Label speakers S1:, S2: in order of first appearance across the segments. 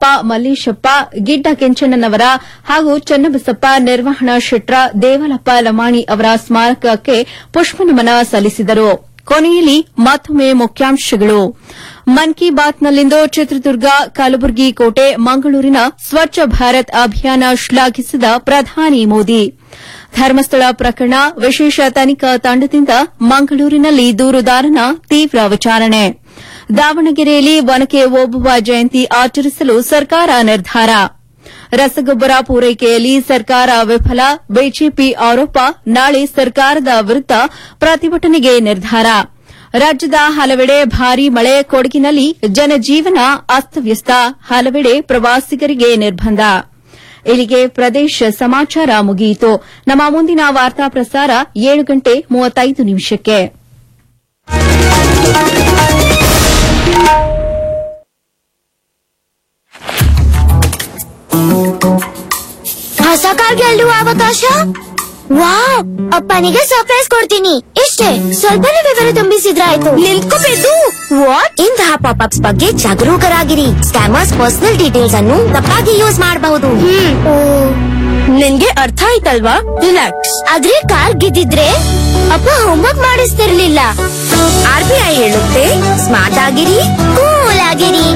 S1: ಮಲ್ಲೇಶಪ್ಪ ಗಿಡ್ಡ ಕೆಂಚಣ್ಣನವರ ಹಾಗೂ ಚನ್ನಬಸಪ್ಪ ನಿರ್ವಹಣಾ ಶೆಟ್ರ ದೇವಲಪ್ಪ ಲಮಾಣಿ ಅವರ ಸ್ಮಾರಕಕ್ಕೆ ಪುಷ್ಪನಮನ ಸಲ್ಲಿಸಿದರು ಕೊನೆಯಲ್ಲಿ ಮತ್ತೊಮ್ಮೆ ಮುಖ್ಯಾಂಶಗಳು ಮನ್ ಕಿ ಬಾತ್ನಲ್ಲಿಂದು ಚಿತ್ರದುರ್ಗ ಕಲಬುರಗಿ ಕೋಟೆ ಮಂಗಳೂರಿನ ಸ್ವಚ್ಛ ಭಾರತ್ ಅಭಿಯಾನ ಶ್ಲಾಘಿಸಿದ ಪ್ರಧಾನಿ ಮೋದಿ ಧರ್ಮಸ್ಥಳ ಪ್ರಕರಣ ವಿಶೇಷ ತನಿಖಾ ತಂಡದಿಂದ ಮಂಗಳೂರಿನಲ್ಲಿ ದೂರುದಾರನ ತೀವ್ರ ವಿಚಾರಣೆ ದಾವಣಗೆರೆಯಲ್ಲಿ ಒನಕೆ ಓಬವ್ವ ಜಯಂತಿ ಆಚರಿಸಲು ಸರ್ಕಾರ ನಿರ್ಧಾರ ರಸಗೊಬ್ಬರ ಪೂರೈಕೆಯಲ್ಲಿ ಸರ್ಕಾರ ವಿಫಲ ಬಿಜೆಪಿ ಆರೋಪ ನಾಳೆ ಸರ್ಕಾರದ ವಿರುದ್ದ ಪ್ರತಿಭಟನೆಗೆ ನಿರ್ಧಾರ ರಾಜ್ಯದ ಹಲವೆಡೆ ಭಾರೀ ಮಳೆ ಕೊಡಗಿನಲ್ಲಿ ಜನಜೀವನ ಅಸ್ತವ್ಯಸ್ತ ಹಲವೆಡೆ ಪ್ರವಾಸಿಗರಿಗೆ ನಿರ್ಬಂಧ ಇಲ್ಲಿಗೆ ಪ್ರದೇಶ ಸಮಾಚಾರ ಮುಗಿಯಿತು ನಮ್ಮ ಮುಂದಿನ ವಾರ್ತಾ ಪ್ರಸಾರ ಏಳು ಗಂಟೆ ಮೂವತ್ತೈದು ನಿಮಿಷಕ್ಕೆ
S2: ಹೊಸ ಕಾರ್ ಗೆಲ್ಲುವ ಅವಕಾಶ ವಾವ್ ಅಪ್ಪನಿಗೆ ಸರ್ಪ್ರೈಸ್ ಕೊಡ್ತೀನಿ ಇಷ್ಟೇ ಸ್ವಲ್ಪನೇ ವಿವರ ತುಂಬಿಸಿದ್ರಾಯ್ತು ನಿಂತ್ಕೋಬೇಕು ವಾಟ್ ಇಂತಹ ಪಾಪ್ ಅಪ್ಸ್ ಬಗ್ಗೆ ಜಾಗರೂಕರಾಗಿರಿ ಸ್ಕ್ಯಾಮರ್ಸ್ ಪರ್ಸನಲ್ ಡೀಟೇಲ್ಸ್ ಅನ್ನು ತಪ್ಪಾಗಿ ಯೂಸ್ ಮಾಡಬಹುದು ನಿನ್ಗೆ ಅರ್ಥ ಆಯ್ತಲ್ವಾ ರಿಲ್ಯಾಕ್ಸ್ ಆದ್ರೆ ಕಾರ್ ಗೆದ್ದಿದ್ರೆ ಅಪ್ಪ ಹೋಮ್ವರ್ಕ್ ಮಾಡಿಸ್ತಿರ್ಲಿಲ್ಲ ಆರ್ ಬಿ ಐ ಹೇಳುತ್ತೆ ಸ್ಮಾರ್ಟ್ ಆಗಿರಿ ಕೂಲ್ ಆಗಿರಿ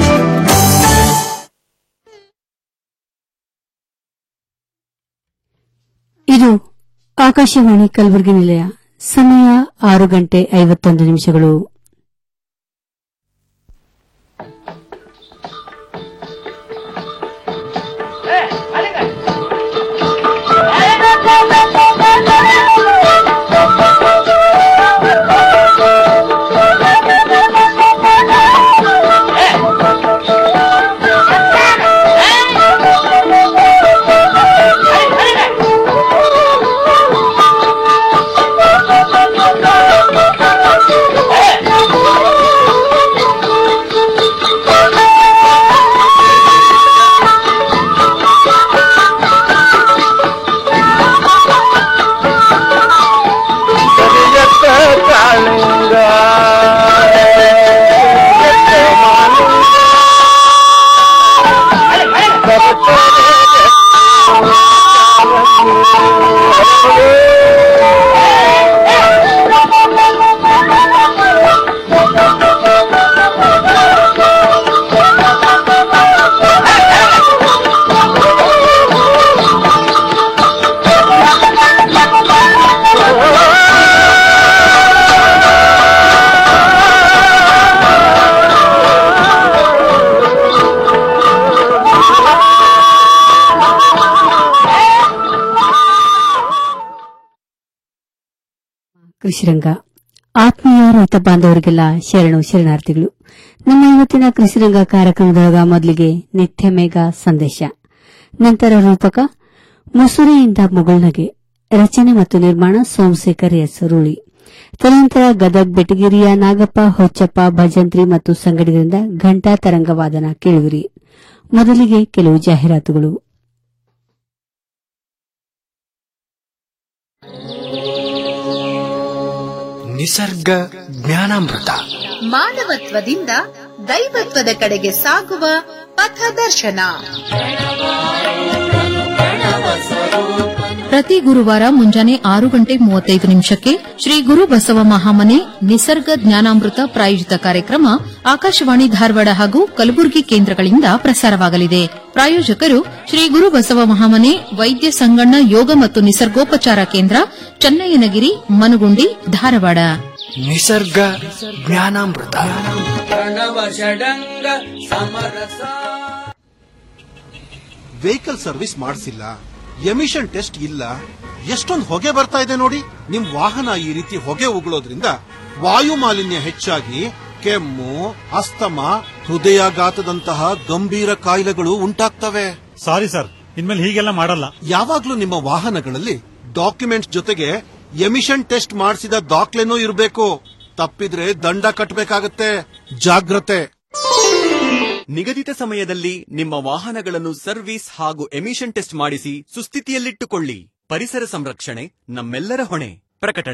S3: ಇದು ಆಕಾಶವಾಣಿ ಕಲಬುರಗಿ ನಿಲಯ ಸಮಯ ಆರು ಗಂಟೆ ಐವತ್ತೊಂದು ನಿಮಿಷಗಳು
S4: ಕರಿಯತ್ತ ಕಾಳಿಂಗ
S3: ಕೃಷಿರಂಗ ಆತ್ಮೀಯ ರೈತ ಬಾಂಧವರಿಗೆಲ್ಲ ಶರಣು ಶರಣಾರ್ಥಿಗಳು ನಮ್ಮ ಇವತ್ತಿನ ಕೃಷಿರಂಗ ಕಾರ್ಯಕ್ರಮದೊಳಗ ಮೊದಲಿಗೆ ನಿತ್ಯ ಮೇಘ ಸಂದೇಶ ನಂತರ ರೂಪಕ ಮುಸುರೆಯಿಂದ ಮುಗುಳ್ನಗೆ ರಚನೆ ಮತ್ತು ನಿರ್ಮಾಣ ಸೋಮಶೇಖರ್ ಎಸ್ ರೂಳಿ ತದನಂತರ ಗದಗ್ ಬೆಟಗಿರಿಯ ನಾಗಪ್ಪ ಹೊಚ್ಚಪ್ಪ ಭಜಂತ್ರಿ ಮತ್ತು ಸಂಗಡಿಗರಿಂದ ಘಂಟಾ ತರಂಗವಾದನ ಕೇಳುವಿರಿ ಮೊದಲಿಗೆ ಕೆಲವು ಜಾಹೀರಾತುಗಳು
S5: ನಿಸರ್ಗ ಜ್ಞಾನಾಮೃತ
S6: ಮಾನವತ್ವದಿಂದ ದೈವತ್ವದ ಕಡೆಗೆ ಸಾಗುವ ಪಥದರ್ಶನ ಪ್ರತಿ ಗುರುವಾರ ಮುಂಜಾನೆ ಆರು ಗಂಟೆ ಮೂವತ್ತೈದು ನಿಮಿಷಕ್ಕೆ ಶ್ರೀ ಗುರು ಬಸವ ಮಹಾಮನೆ ನಿಸರ್ಗ ಜ್ಞಾನಾಮೃತ ಪ್ರಾಯೋಜಿತ ಕಾರ್ಯಕ್ರಮ ಆಕಾಶವಾಣಿ ಧಾರವಾಡ ಹಾಗೂ ಕಲಬುರಗಿ ಕೇಂದ್ರಗಳಿಂದ ಪ್ರಸಾರವಾಗಲಿದೆ ಪ್ರಾಯೋಜಕರು ಶ್ರೀ ಗುರು ಬಸವ ಮಹಾಮನೆ ವೈದ್ಯ ಸಂಗಣ್ಣ ಯೋಗ ಮತ್ತು ನಿಸರ್ಗೋಪಚಾರ ಕೇಂದ್ರ ಚನ್ನಯ್ಯನಗಿರಿ ಮನುಗುಂಡಿ ಧಾರವಾಡ
S5: ನಿಸರ್ಗ ಜ್ಞಾನಾಮೃತ
S7: ವೆಹಿಕಲ್ ಸರ್ವಿಸ್ ಮಾಡಿಸಿಲ್ಲ ಎಮಿಷನ್ ಟೆಸ್ಟ್ ಇಲ್ಲ ಎಷ್ಟೊಂದು ಹೊಗೆ ಬರ್ತಾ ಇದೆ ನೋಡಿ ನಿಮ್ ವಾಹನ ಈ ರೀತಿ ಹೊಗೆ ಉಗುಳೋದ್ರಿಂದ ವಾಯು ಮಾಲಿನ್ಯ ಹೆಚ್ಚಾಗಿ ಕೆಮ್ಮು ಅಸ್ತಮ ಹೃದಯಾಘಾತದಂತಹ ಗಂಭೀರ ಕಾಯಿಲೆಗಳು ಉಂಟಾಗ್ತವೆ
S8: ಸಾರಿ ಸರ್ ಇನ್ಮೇಲೆ ಹೀಗೆಲ್ಲ ಮಾಡಲ್ಲ
S7: ಯಾವಾಗ್ಲೂ ನಿಮ್ಮ ವಾಹನಗಳಲ್ಲಿ ಡಾಕ್ಯುಮೆಂಟ್ಸ್ ಜೊತೆಗೆ ಎಮಿಷನ್ ಟೆಸ್ಟ್ ಮಾಡಿಸಿದ ದಾಖಲೆನೂ ಇರಬೇಕು ತಪ್ಪಿದ್ರೆ ದಂಡ ಕಟ್ಟಬೇಕಾಗತ್ತೆ ಜಾಗ್ರತೆ
S9: ನಿಗದಿತ ಸಮಯದಲ್ಲಿ ನಿಮ್ಮ ವಾಹನಗಳನ್ನು ಸರ್ವಿಸ್ ಹಾಗೂ ಎಮಿಷನ್ ಟೆಸ್ಟ್ ಮಾಡಿಸಿ ಸುಸ್ಥಿತಿಯಲ್ಲಿಟ್ಟುಕೊಳ್ಳಿ ಪರಿಸರ ಸಂರಕ್ಷಣೆ ನಮ್ಮೆಲ್ಲರ ಹೊಣೆ ಪ್ರಕಟಣೆ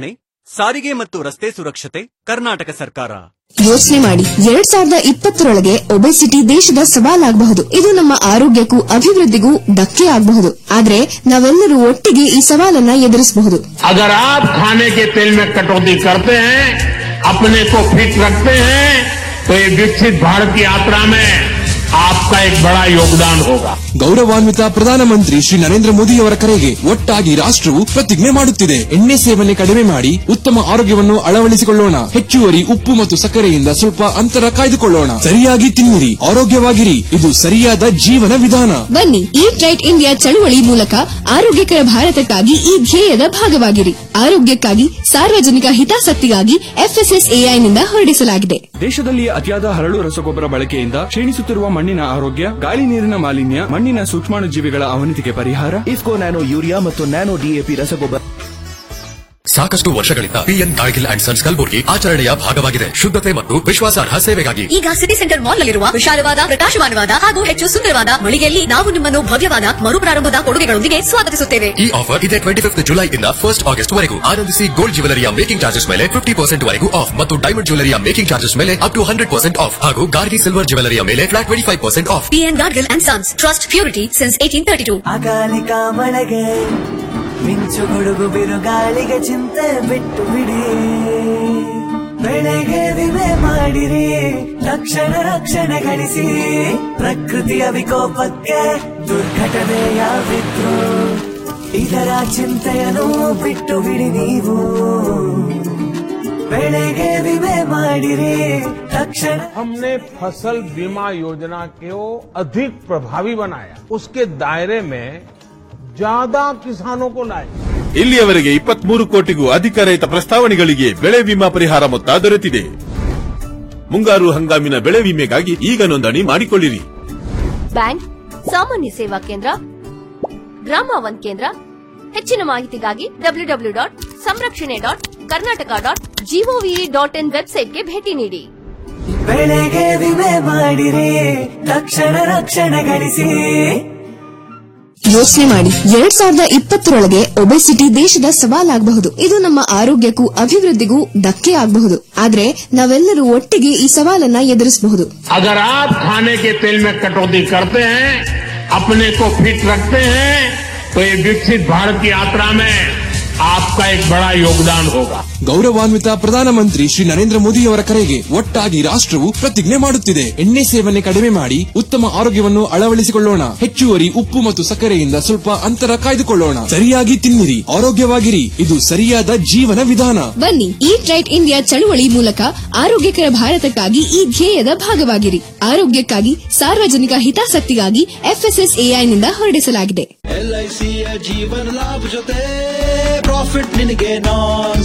S9: ಸಾರಿಗೆ ಮತ್ತು ರಸ್ತೆ ಸುರಕ್ಷತೆ ಕರ್ನಾಟಕ ಸರ್ಕಾರ
S10: ಯೋಚನೆ ಮಾಡಿ ಎರಡ್ ಸಾವಿರದ ಇಪ್ಪತ್ತರೊಳಗೆ ಒಬೆಸಿಟಿ ದೇಶದ ಸವಾಲಾಗಬಹುದು ಇದು ನಮ್ಮ ಆರೋಗ್ಯಕ್ಕೂ ಅಭಿವೃದ್ಧಿಗೂ ಧಕ್ಕೆ ಆಗಬಹುದು ಆದ್ರೆ ನಾವೆಲ್ಲರೂ ಒಟ್ಟಿಗೆ ಈ ಸವಾಲನ್ನ ಎದುರಿಸಬಹುದು
S11: अगर आप खाने के तेल में कटौती करते हैं अपने को फिट रखते हैं तो ये विकसित भारत की यात्रा में आपका एक बड़ा योगदान होगा
S12: ಗೌರವಾನ್ವಿತ ಪ್ರಧಾನಮಂತ್ರಿ ಶ್ರೀ ನರೇಂದ್ರ ಮೋದಿಯವರ ಕರೆಗೆ ಒಟ್ಟಾಗಿ ರಾಷ್ಟ್ರವು ಪ್ರತಿಜ್ಞೆ ಮಾಡುತ್ತಿದೆ ಎಣ್ಣೆ ಸೇವನೆ ಕಡಿಮೆ ಮಾಡಿ ಉತ್ತಮ ಆರೋಗ್ಯವನ್ನು ಅಳವಡಿಸಿಕೊಳ್ಳೋಣ ಹೆಚ್ಚುವರಿ ಉಪ್ಪು ಮತ್ತು ಸಕ್ಕರೆಯಿಂದ ಸ್ವಲ್ಪ ಅಂತರ ಕಾಯ್ದುಕೊಳ್ಳೋಣ ಸರಿಯಾಗಿ ತಿನ್ನಿರಿ ಆರೋಗ್ಯವಾಗಿರಿ ಇದು ಸರಿಯಾದ ಜೀವನ ವಿಧಾನ
S10: ಬನ್ನಿ ಈಟ್ ರೈಟ್ ಇಂಡಿಯಾ ಚಳುವಳಿ ಮೂಲಕ ಆರೋಗ್ಯಕರ ಭಾರತಕ್ಕಾಗಿ ಈ ಧ್ಯೇಯದ ಭಾಗವಾಗಿರಿ ಆರೋಗ್ಯಕ್ಕಾಗಿ ಸಾರ್ವಜನಿಕ ಹಿತಾಸಕ್ತಿಗಾಗಿ ಎಫ್ಎಸ್ಎಸ್ಎಐನಿಂದ ಹೊರಡಿಸಲಾಗಿದೆ
S13: ದೇಶದಲ್ಲಿ ಅತಿಯಾದ ಹರಳು ರಸಗೊಬ್ಬರ ಬಳಕೆಯಿಂದ ಕ್ಷೀಣಿಸುತ್ತಿರುವ ಮಣ್ಣಿನ ಆರೋಗ್ಯ ಗಾಳಿ ನೀರಿನ ಮಾಲಿನ್ಯ ಮಣ್ಣಿನ ಸೂಕ್ಷ್ಮಾಣುಜೀವಿಗಳ ಅವನತಿಗೆ ಪರಿಹಾರ
S14: ಇಫ್ಕೋ ನ್ಯಾನೋ ಯೂರಿಯಾ ಮತ್ತು ನ್ಯಾನೋ ಡಿಎಪಿ ರಸಗೊಬ್ಬರ
S15: ಸಾಕಷ್ಟು ವರ್ಷಗಳಿಂದ PN Gadgil and sons Kalaburagi ಆಚರಣೆಯ ಭಾಗವಾಗಿದೆ ಶುದ್ಧತೆ ಮತ್ತು ವಿಶ್ವಾಸಾರ್ಹ ಸೇವೆಗಾಗಿ
S16: ಈಗ ಸಿಟಿ ಸೆಂಟರ್ ಮಾಲ್ ನಲ್ಲಿರುವ ವಿಶಾಲವಾದ ಪ್ರಕಾಶಮಾನವಾದ ಹಾಗೂ ಹೆಚ್ಚು ಸುಂದರವಾದ ಮಳಿಗೆಯಲ್ಲಿ ನಾವು ನಿಮ್ಮನ್ನು ಭವ್ಯವಾದ ಮರುಪ್ರಾರಂಭದ ಕೊಡುಗೆಗಳೊಂದಿಗೆ ಸ್ವಾಗತಿಸುತ್ತೇವೆ
S15: ಈ ಆಫರ್ ಇದೆ ಟ್ವೆಂಟಿ ಫಿಫ್ತ್ ಜುಲೈ ಇಂದ ಫಸ್ಟ್ ಆಗಸ್ಟ್ ವರೆಗೂ ಆನಂದಿಸಿ ಗೋಲ್ಡ್ ಜ್ಯುವೆಲರಿಯ ಮೇಕಿಂಗ್ ಚಾರ್ಜಸ್ ಮೇಲೆ ಫಿಫ್ಟಿ ಪರ್ಸೆಂಟ್ ವರೆಗೂ ಆಫ್ ಮತ್ತು ಡೈಮಂಡ್ ಜ್ಯುವೆಲರಿಯ ಮೇಕಿಂಗ್ ಚಾರ್ಜಸ್ ಮೇಲೆ up to hundred percent off ಹಾಗೂ ಗಾರ್ಗಿ ಸಿಲ್ವರ್ ಜ್ಯುವೆಲರಿಯ ಮೇಲೆ flat twenty five percent off
S16: PN Gadgil and sons trust purity since eighteen thirty two
S17: ಅಕಾಲಿಕ ಮಳೆಗೆ ಮಿಂಚು ಗುಡುಗು ಬಿರುಗಾಳಿಗೆ ಚಿಂತೆ ಬಿಟ್ಟು ಬಿಡಿ ಬೆಳೆಗೆ ವಿಮೆ ಮಾಡಿರಿ ತಕ್ಷಣ ರಕ್ಷಣೆ ಗಳಿಸಿ ಪ್ರಕೃತಿಯ ವಿಕೋಪಕ್ಕೆ ದುರ್ಘಟನೆಯಾಗಿದ್ರು ಇದರ ಚಿಂತೆಯನ್ನು ಬಿಟ್ಟು ಬಿಡಿ ನೀವು ಬೆಳೆಗೆ ವಿಮೆ ಮಾಡಿರಿ ತಕ್ಷಣ
S11: हमने फसल बीमा योजना को अधिक प्रभावी बनाया उसके दायरे में ज्यादा किसानों को लाए
S18: ಇಲ್ಲಿಯವರೆಗೆ ಇಪ್ಪತ್ಮೂರು ಕೋಟಿಗೂ ಅಧಿಕ ರೈತ ಪ್ರಸ್ತಾವನೆಗಳಿಗೆ ಬೆಳೆ ವಿಮಾ ಪರಿಹಾರ ಮೊತ್ತ ದೊರೆತಿದೆ ಮುಂಗಾರು ಹಂಗಾಮಿನ ಬೆಳೆ ವಿಮೆಗಾಗಿ ಈಗ ನೋಂದಣಿ ಮಾಡಿಕೊಳ್ಳಿರಿ
S19: ಬ್ಯಾಂಕ್ ಸಾಮಾನ್ಯ ಸೇವಾ ಕೇಂದ್ರ ಗ್ರಾಮ ಒನ್ ಕೇಂದ್ರ ಹೆಚ್ಚಿನ ಮಾಹಿತಿಗಾಗಿ ಡಬ್ಲ್ಯೂ ಡಬ್ಲ್ಯೂ ಡಾಟ್ ಸಂರಕ್ಷಣೆ dot Karnataka dot GOV dot in ವೆಬ್ಸೈಟ್ಗೆ ಭೇಟಿ ನೀಡಿ
S17: ಬೆಳೆಗೆ ವಿಮೆ ಮಾಡಿರಿ ತಕ್ಷಣ ರಕ್ಷಣೆ ಗಳಿಸಿ
S10: ಯೋಚನೆ ಮಾಡಿ ಎರಡ್ ಸಾವಿರದ ಇಪ್ಪತ್ತರೊಳಗೆ ಒಬೆಸಿಟಿ ದೇಶದ ಸವಾಲಾಗಬಹುದು ಇದು ನಮ್ಮ ಆರೋಗ್ಯಕ್ಕೂ ಅಭಿವೃದ್ಧಿಗೂ ಧಕ್ಕೆ ಆಗಬಹುದು ಆದ್ರೆ ನಾವೆಲ್ಲರೂ ಒಟ್ಟಿಗೆ ಈ ಸವಾಲನ್ನ ಎದುರಿಸಬಹುದು
S11: अगर आप खाने के तेल में कटौती करते हैं अपने को फिट रखते हैं तो ये विकसित भारत की यात्रा में आपका एक बड़ा योगदान होगा
S12: ಗೌರವಾನ್ವಿತ ಪ್ರಧಾನಮಂತ್ರಿ ಶ್ರೀ ನರೇಂದ್ರ ಮೋದಿಯವರ ಕರೆಗೆ ಒಟ್ಟಾಗಿ ರಾಷ್ಟ್ರವು ಪ್ರತಿಜ್ಞೆ ಮಾಡುತ್ತಿದೆ ಎಣ್ಣೆ ಸೇವನೆ ಕಡಿಮೆ ಮಾಡಿ ಉತ್ತಮ ಆರೋಗ್ಯವನ್ನು ಅಳವಡಿಸಿಕೊಳ್ಳೋಣ ಹೆಚ್ಚುವರಿ ಉಪ್ಪು ಮತ್ತು ಸಕ್ಕರೆಯಿಂದ ಸ್ವಲ್ಪ ಅಂತರ ಕಾಯ್ದುಕೊಳ್ಳೋಣ ಸರಿಯಾಗಿ ತಿನ್ನಿರಿ ಆರೋಗ್ಯವಾಗಿರಿ ಇದು ಸರಿಯಾದ ಜೀವನ ವಿಧಾನ
S10: ಬನ್ನಿ ಈಟ್ ರೈಟ್ ಇಂಡಿಯಾ ಚಳುವಳಿ ಮೂಲಕ ಆರೋಗ್ಯಕರ ಭಾರತಕ್ಕಾಗಿ ಈ ಧ್ಯೇಯದ ಭಾಗವಾಗಿರಿ ಆರೋಗ್ಯಕ್ಕಾಗಿ ಸಾರ್ವಜನಿಕ ಹಿತಾಸಕ್ತಿಗಾಗಿ ಎಫ್ಎಸ್ಎಸ್ಎಐನಿಂದ ಹೊರಡಿಸಲಾಗಿದೆ
S20: ಎಲ್ಐಸಿಯ ಜೀವನ ಲಾಭ ಜೊತೆ ಪ್ರಾಫಿಟ್ ನಿನಗೆ ನಾನ್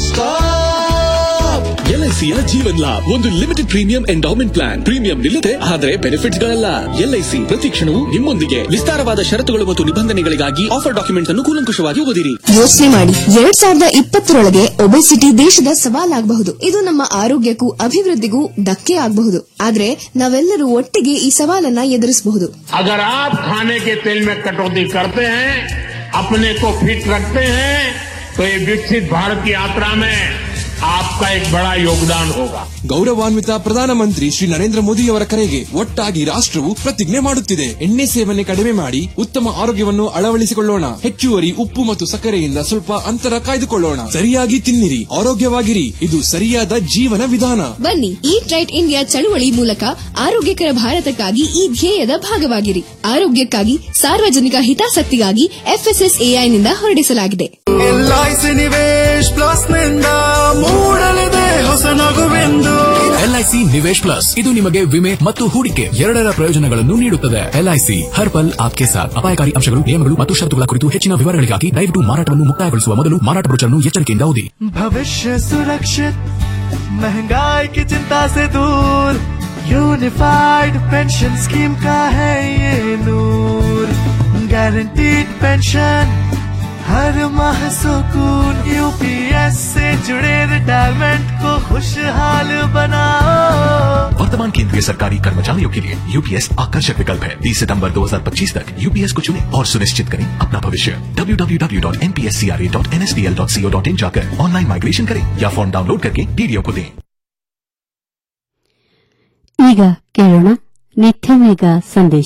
S20: ಸ್ಟಾಪ್
S21: ಎಲ್ಐಸಿಯ ಜೀವನ್ ಲಾಭ್ ಒಂದು limited premium endowment plan premium ನಿಲ್ಲದೆ ಆದರೆ ಬೆನಿಫಿಟ್ಸ್ ಗಳಲ್ಲ ಎಲ್ಐಸಿ ಪ್ರತಿ ಕ್ಷಣವೂ ನಿಮ್ಮೊಂದಿಗೆ ವಿಸ್ತಾರವಾದ ಷರತ್ತುಗಳು ಮತ್ತು ನಿಬಂಧನೆಗಳಿಗಾಗಿ ಆಫರ್ ಡಾಕ್ಯುಮೆಂಟ್ ಅನ್ನು ಕೂಲಂಕುಷವಾಗಿ ಓದಿರಿ
S10: ಯೋಚನೆ ಮಾಡಿ ಎರಡ್ ಸಾವಿರದ ಇಪ್ಪತ್ತರೊಳಗೆ ಒಬೆಸಿಟಿ ದೇಶದ ಸವಾಲಾಗಬಹುದು ಇದು ನಮ್ಮ ಆರೋಗ್ಯಕ್ಕೂ ಅಭಿವೃದ್ಧಿಗೂ ಧಕ್ಕೆ ಆಗಬಹುದು ಆದ್ರೆ ನಾವೆಲ್ಲರೂ ಒಟ್ಟಿಗೆ ಈ ಸವಾಲನ್ನ ಎದುರಿಸಬಹುದು
S11: अगर आप खाने के तेल में कटौती करते हैं अपने को फिट रखते हैं तो ये विकसित भारत की यात्रा में आपका एक बड़ा योगदान होगा
S12: ಗೌರವಾನ್ವಿತ ಪ್ರಧಾನಮಂತ್ರಿ ಶ್ರೀ ನರೇಂದ್ರ ಮೋದಿಯವರ ಕರೆಗೆ ಒಟ್ಟಾಗಿ ರಾಷ್ಟ್ರವು ಪ್ರತಿಜ್ಞೆ ಮಾಡುತ್ತಿದೆ ಎಣ್ಣೆ ಸೇವನೆ ಕಡಿಮೆ ಮಾಡಿ ಉತ್ತಮ ಆರೋಗ್ಯವನ್ನು ಅಳವಡಿಸಿಕೊಳ್ಳೋಣ ಹೆಚ್ಚುವರಿ ಉಪ್ಪು ಮತ್ತು ಸಕ್ಕರೆಯಿಂದ ಸ್ವಲ್ಪ ಅಂತರ ಕಾಯ್ದುಕೊಳ್ಳೋಣ ಸರಿಯಾಗಿ ತಿನ್ನಿರಿ ಆರೋಗ್ಯವಾಗಿರಿ ಇದು ಸರಿಯಾದ ಜೀವನ ವಿಧಾನ
S10: ಬನ್ನಿ ಈಟ್ ರೈಟ್ ಇಂಡಿಯಾ ಚಳುವಳಿ ಮೂಲಕ ಆರೋಗ್ಯಕರ ಭಾರತಕ್ಕಾಗಿ ಈ ಧ್ಯೇಯದ ಭಾಗವಾಗಿರಿ ಆರೋಗ್ಯಕ್ಕಾಗಿ ಸಾರ್ವಜನಿಕ ಹಿತಾಸಕ್ತಿಗಾಗಿ ಎಫ್ಎಸ್ಎಸ್ಎಐನಿಂದ ಹೊರಡಿಸಲಾಗಿದೆ
S20: ಎಲ್ಐಸಿ ನಿವೇಶ್ ಪ್ಲಸ್ ನಿಂದ ಮೂಡಲಿದೆ ಹೊಸ ನಗುವೆಂದು
S22: ಎಲ್ಐಸಿ ನಿವೇಶ್ ಪ್ಲಸ್ ಇದು ನಿಮಗೆ ವಿಮೆ ಮತ್ತು ಹೂಡಿಕೆ ಎರಡರ ಪ್ರಯೋಜನಗಳನ್ನು ನೀಡುತ್ತದೆ ಎಲ್ಐಸಿ ಹರ್ ಪಲ್ ಆಪ್ಕೆ ಸಾಥ್ ಅಪಾಯಕಾರಿ ಅಂಶಗಳು ನಿಯಮಗಳು ಮತ್ತು ಷರತ್ತುಗಳ ಕುರಿತು ಹೆಚ್ಚಿನ ವಿವರಗಳಿಗಾಗಿ ದಯವಿಟ್ಟು ಮಾರಾಟವನ್ನು ಮುಕ್ತಾಯಗೊಳಿಸುವ ಮೊದಲು ಮಾರಾಟ ಬ್ರೋಚರ್ನ್ನು ಎಚ್ಚರಿಕೆಯಿಂದ ಓದಿ
S20: भविष्य सुरक्षित महंगाई की चिंता से दूर यूनिफाइड पेंशन स्कीम का है ये नूर गारंटीड पेंशन हर माह सुकून यूपीएस से जुड़े रिटायरमेंट को खुशहाल बनाओ
S22: वर्तमान केंद्रीय सरकारी कर्मचारियों के लिए यूपीएस आकर्षक विकल्प है 30 सितंबर 2025 तक यूपीएस को चुनें और सुनिश्चित करें अपना भविष्य www.npscra.nsdl.co.in जाकर ऑनलाइन माइग्रेशन करें या फॉर्म डाउनलोड करके पीडीओ को दें
S3: ಈಗ ಕೇಳೋಣ ನಿತ್ಯ ಮೇಘ ಸಂದೇಶ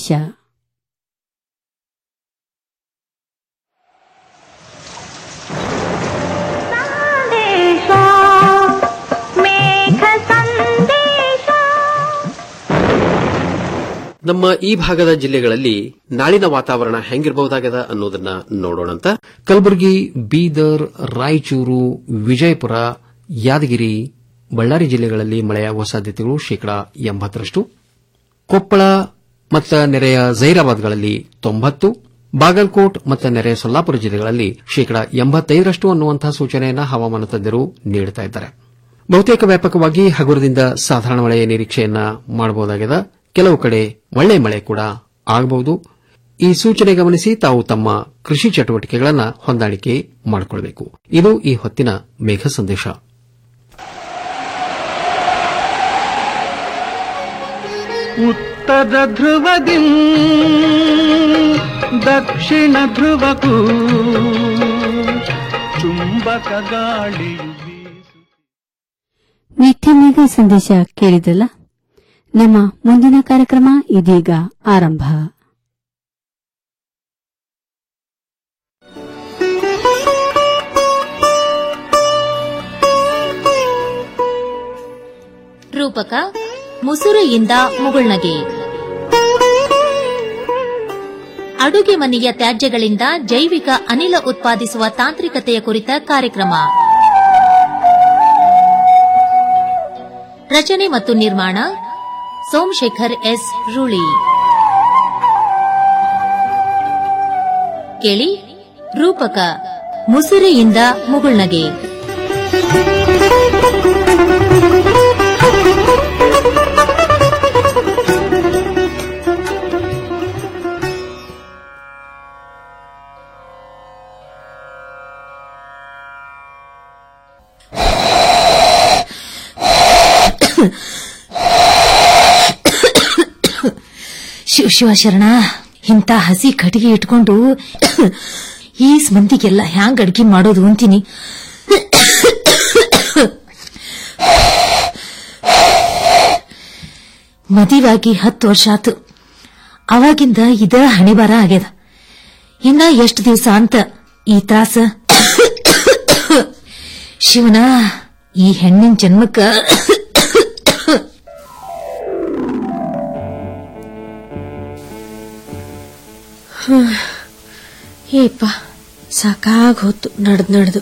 S1: ನಮ್ಮ ಈ ಭಾಗದ ಜಿಲ್ಲೆಗಳಲ್ಲಿ ನಾಳಿನ ವಾತಾವರಣ ಹೆಂಗಿರಬಹುದಾಗದ ಅನ್ನೋದನ್ನ ನೋಡೋಣಂತ ಕಲಬುರಗಿ ಬೀದರ್ ರಾಯಚೂರು ವಿಜಯಪುರ ಯಾದಗಿರಿ ಬಳ್ಳಾರಿ ಜಿಲ್ಲೆಗಳಲ್ಲಿ ಮಳೆಯಾಗುವ ಸಾಧ್ಯತೆಗಳು ಶೇಕಡಾ ಎಂಬತ್ತರಷ್ಟು ಕೊಪ್ಪಳ ಮತ್ತು ನೆರೆಯ ಜೈರಾಬಾದ್ಗಳಲ್ಲಿ ತೊಂಬತ್ತು ಬಾಗಲಕೋಟ್ ಮತ್ತು ನೆರೆಯ ಸೊಲ್ಲಾಪುರ ಜಿಲ್ಲೆಗಳಲ್ಲಿ ಶೇಕಡಾ ಎಂಬತ್ತೈದರಷ್ಟು ಅನ್ನುವಂತಹ ಸೂಚನೆಯನ್ನು ಹವಾಮಾನ ತಜ್ಞರು ನೀಡುತ್ತಾ ಇದ್ದಾರೆ ಬಹುತೇಕ ವ್ಯಾಪಕವಾಗಿ ಹಗುರದಿಂದ ಸಾಧಾರಣ ಮಳೆಯ ನಿರೀಕ್ಷೆಯನ್ನ ಮಾಡಬಹುದಾಗಿದೆ ಕೆಲವು ಕಡೆ ಒಳ್ಳೆ ಮಳೆ ಕೂಡ ಆಗಬಹುದು ಈ ಸೂಚನೆ ಗಮನಿಸಿ ತಾವು ತಮ್ಮ ಕೃಷಿ ಚಟುವಟಿಕೆಗಳನ್ನು ಹೊಂದಾಣಿಕೆ ಮಾಡಿಕೊಳ್ಳಬೇಕು ಇದು ಈ ಹೊತ್ತಿನ ಮೇಘ ಸಂದೇಶ
S2: ಉತ್ತರ ಧ್ರುವದಿ ದಕ್ಷಿಣ ಧ್ರುವಕ್ಕೂ ಚುಂಬಕ ಗಾಳಿಯು
S3: ನಿತ್ಯ ಮೇಘ ಸಂದೇಶ ಕೇಳಿದ್ರಲ್ಲ ನಮ್ಮ ಮುಂದಿನ ಕಾರ್ಯಕ್ರಮ ಇದೀಗ ಆರಂಭ
S23: ರೂಪಕ ಮುಸುರೆಯಿಂದ ಮುಗುಳ್ನಗೆ ಅಡುಗೆ ಮನೆಯ ತ್ಯಾಜ್ಯಗಳಿಂದ ಜೈವಿಕ ಅನಿಲ ಉತ್ಪಾದಿಸುವ ತಾಂತ್ರಿಕತೆಯ ಕುರಿತ ಕಾರ್ಯಕ್ರಮ ರಚನೆ ಮತ್ತು ನಿರ್ಮಾಣ ಸೋಮಶೇಖರ್ ಎಸ್ ರೂಳಿ ಕೇಳಿ ರೂಪಕ ಮುಸುರೆಯಿಂದ ಮುಗುಳ್ನಗೆ
S24: ಶಿವ ಶಿವ ಶರಣ ಇಂಥ ಹಸಿ ಕಟ್ಟಿಗೆ ಇಟ್ಕೊಂಡು ಈ ಮಂದಿಗೆಲ್ಲ ಹ್ಯಾಂಗ್ ಅಡ್ಗೆ ಮಾಡೋದು ಅಂತೀನಿ ಮದುವಾಗಿ ಹತ್ತು ವರ್ಷ ಆತು ಅವಾಗಿಂದ ಇದ ಹಣೆಬಾರ ಆಗ್ಯದ ಇನ್ನ ಎಷ್ಟು ದಿವಸ ಅಂತ ಈ ತ್ರಾಸ ಶಿವನ ಈ ಹೆಣ್ಣಿನ ಜನ್ಮಕ್ಕ ಏಪ್ಪ ಸಾಕಾಗ್ ಹೊತ್ತು ನಡೆದು ನಡೆದು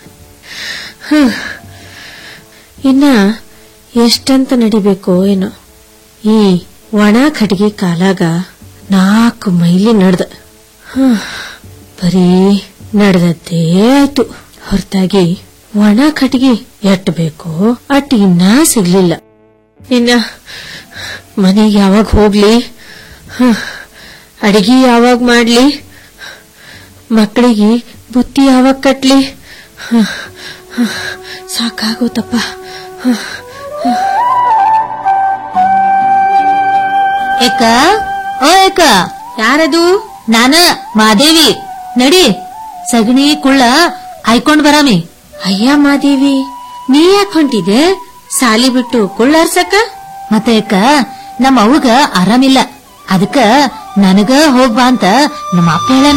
S24: ಇನ್ನ ಎಷ್ಟಂತ ನಡಿಬೇಕೋ ಏನೋ ಈ ಒಣ ಕಟ್ಟಿಗೆ ಕಾಲಾಗ ನಾಲ್ಕು ಮೈಲಿ ನಡ್ದ ಹ್ಮ್, ಬರೀ ನಡೆದದ್ದೇ ಆಯ್ತು ಹೊರತಾಗಿ ಒಣ ಕಟ್ಟಿಗೆ ಎಟ್ ಬೇಕೋ ಅಟ್ ಇನ್ನ ಸಿಗ್ಲಿಲ್ಲ ಇನ್ನ ಮನೆಗೆ ಯಾವಾಗ ಹೋಗ್ಲಿ ಹ್ಮ್, ಅಡಿಗೆ ಯಾವಾಗ ಮಾಡ್ಲಿ ಮಕ್ಕಳಿಗೆ ಬುತ್ತಿ ಯಾವಾಗ ಕಟ್ಲಿ ಹ್ಮ್, ಹ್ಮ್, ಸಾಕಾಗೋತಪ್ಪ ಹ್ಮ್, ಹ್ಮ್.
S23: ಏಕ ಓ ಏಕ ಯಾರದು ನಾನ ಮಾದೇವಿ ನಡಿ ಸಗಣಿ ಕುಳ್ಳ ಆಯ್ಕೊಂಡ್ ಬರಾಮಿ
S24: ಅಯ್ಯ ಮಾದೇವಿ ನೀ ಯಾಕೆ ಹೊಂಟಿದೆ ಸಾಲಿ ಬಿಟ್ಟು ಕುಳ್ಳಾರ್ಸಕ
S23: ಮತ್ತೆ ಏಕ ನಮ್ಮ ಅವ್ಗ ಆರಾಮಿಲ್ಲ ಅದಕ್ಕ ನನಗ ಹೋಗ್ಬಾ ಅಂತ ನಮ್ಮ ಅಪ್ಪ ಹೇಳನ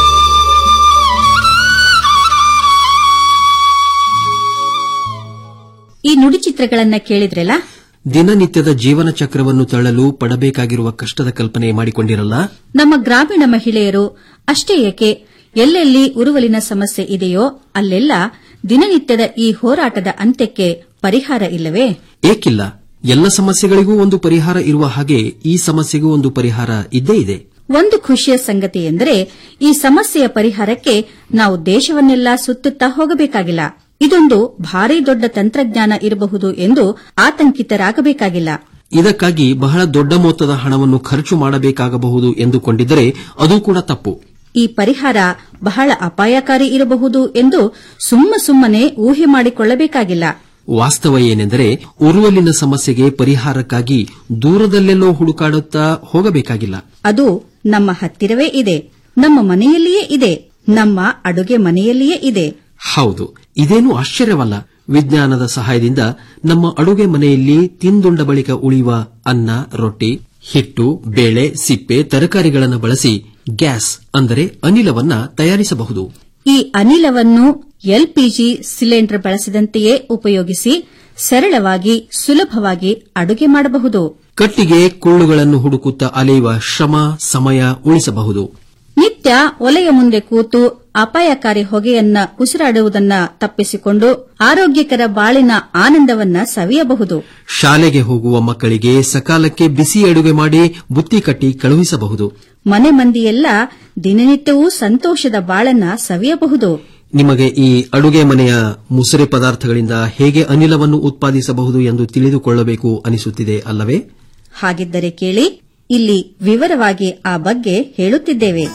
S25: ಈ ನುಡಿಚಿತ್ರಗಳನ್ನ ಕೇಳಿದ್ರಲ್ಲ
S1: ದಿನನಿತ್ಯದ ಜೀವನ ಚಕ್ರವನ್ನು ತಳ್ಳಲು ಪಡಬೇಕಾಗಿರುವ ಕಷ್ಟದ ಕಲ್ಪನೆ ಮಾಡಿಕೊಂಡಿರಲ್ಲ
S25: ನಮ್ಮ ಗ್ರಾಮೀಣ ಮಹಿಳೆಯರು ಅಷ್ಟೇ ಏಕೆ ಎಲ್ಲೆಲ್ಲಿ ಉರುವಲಿನ ಸಮಸ್ಯೆ ಇದೆಯೋ ಅಲ್ಲೆಲ್ಲ ದಿನನಿತ್ಯದ ಈ ಹೋರಾಟದ ಅಂತ್ಯಕ್ಕೆ ಪರಿಹಾರ ಇಲ್ಲವೇ
S1: ಏಕಿಲ್ಲ ಎಲ್ಲ ಸಮಸ್ಯೆಗಳಿಗೂ ಒಂದು ಪರಿಹಾರ ಇರುವ ಹಾಗೆ ಈ ಸಮಸ್ಯೆಗೂ ಒಂದು ಪರಿಹಾರ ಇದ್ದೇ ಇದೆ
S25: ಒಂದು ಖುಷಿಯ ಸಂಗತಿ ಎಂದರೆ ಈ ಸಮಸ್ಯೆಯ ಪರಿಹಾರಕ್ಕೆ ನಾವು ದೇಶವನ್ನೆಲ್ಲ ಸುತ್ತುತ್ತಾ ಹೋಗಬೇಕಾಗಿಲ್ಲ ಇದೊಂದು ಭಾರಿ ದೊಡ್ಡ ತಂತ್ರಜ್ಞಾನ ಇರಬಹುದು ಎಂದು ಆತಂಕಿತರಾಗಬೇಕಾಗಿಲ್ಲ
S1: ಇದಕ್ಕಾಗಿ ಬಹಳ ದೊಡ್ಡ ಮೊತ್ತದ ಹಣವನ್ನು ಖರ್ಚು ಮಾಡಬೇಕಾಗಬಹುದು ಎಂದುಕೊಂಡಿದ್ದರೆ ಅದು ಕೂಡ ತಪ್ಪು
S25: ಈ ಪರಿಹಾರ ಬಹಳ ಅಪಾಯಕಾರಿ ಇರಬಹುದು ಎಂದು ಸುಮ್ಮ ಸುಮ್ಮನೆ ಊಹೆ ಮಾಡಿಕೊಳ್ಳಬೇಕಾಗಿಲ್ಲ
S1: ವಾಸ್ತವ ಏನೆಂದರೆ ಉರುವಲಿನ ಸಮಸ್ಯೆಗೆ ಪರಿಹಾರಕ್ಕಾಗಿ ದೂರದಲ್ಲೆಲ್ಲೋ ಹುಡುಕಾಡುತ್ತಾ ಹೋಗಬೇಕಾಗಿಲ್ಲ
S25: ಅದು ನಮ್ಮ ಹತ್ತಿರವೇ ಇದೆ ನಮ್ಮ ಮನೆಯಲ್ಲಿಯೇ ಇದೆ ನಮ್ಮ ಅಡುಗೆ ಮನೆಯಲ್ಲಿಯೇ ಇದೆ
S1: ಹೌದು ಇದೇನು ಆಶ್ಚರ್ಯವಲ್ಲ ವಿಜ್ಞಾನದ ಸಹಾಯದಿಂದ ನಮ್ಮ ಅಡುಗೆ ಮನೆಯಲ್ಲಿ ತಿಂದುಂಡ ಬಳಿಕ ಉಳಿಯುವ ಅನ್ನ ರೊಟ್ಟಿ ಹಿಟ್ಟು ಬೇಳೆ ಸಿಪ್ಪೆ ತರಕಾರಿಗಳನ್ನು ಬಳಸಿ ಗ್ಯಾಸ್ ಅಂದರೆ ಅನಿಲವನ್ನ ತಯಾರಿಸಬಹುದು
S25: ಈ ಅನಿಲವನ್ನು ಎಲ್ಪಿಜಿ ಸಿಲಿಂಡರ್ ಬಳಸಿದಂತೆಯೇ ಉಪಯೋಗಿಸಿ ಸರಳವಾಗಿ ಸುಲಭವಾಗಿ ಅಡುಗೆ ಮಾಡಬಹುದು
S1: ಕಟ್ಟಿಗೆ ಕುಳ್ಳುಗಳನ್ನು ಹುಡುಕುತ್ತಾ ಅಲೆಯುವ ಶ್ರಮ ಸಮಯ ಉಳಿಸಬಹುದು
S25: ನಿತ್ಯ ಒಲೆಯ ಮುಂದೆ ಕೂತು ಅಪಾಯಕಾರಿ ಹೊಗೆಯನ್ನ ಉಸಿರಾಡುವುದನ್ನ ತಪ್ಪಿಸಿಕೊಂಡು ಆರೋಗ್ಯಕರ ಬಾಳಿನ ಆನಂದವನ್ನ ಸವಿಯಬಹುದು
S1: ಶಾಲೆಗೆ ಹೋಗುವ ಮಕ್ಕಳಿಗೆ ಸಕಾಲಕ್ಕೆ ಬಿಸಿ ಅಡುಗೆ ಮಾಡಿ ಬುತ್ತಿ ಕಟ್ಟಿ ಕಳುಹಿಸಬಹುದು
S25: ಮನೆ ಮಂದಿಯೆಲ್ಲ ದಿನನಿತ್ಯವೂ ಸಂತೋಷದ ಬಾಳನ್ನ ಸವಿಯಬಹುದು
S1: ನಿಮಗೆ ಈ ಅಡುಗೆ ಮನೆಯ ಮುಸುರೆ ಪದಾರ್ಥಗಳಿಂದ ಹೇಗೆ ಅನಿಲವನ್ನು ಉತ್ಪಾದಿಸಬಹುದು ಎಂದು ತಿಳಿದುಕೊಳ್ಳಬೇಕು ಅನಿಸುತ್ತಿದೆ ಅಲ್ಲವೇ
S25: ಹಾಗಿದ್ದರೆ ಕೇಳಿ ಇಲ್ಲಿ ವಿವರವಾಗಿ ಆ ಬಗ್ಗೆ ಹೇಳುತ್ತಿದ್ದೇವೆ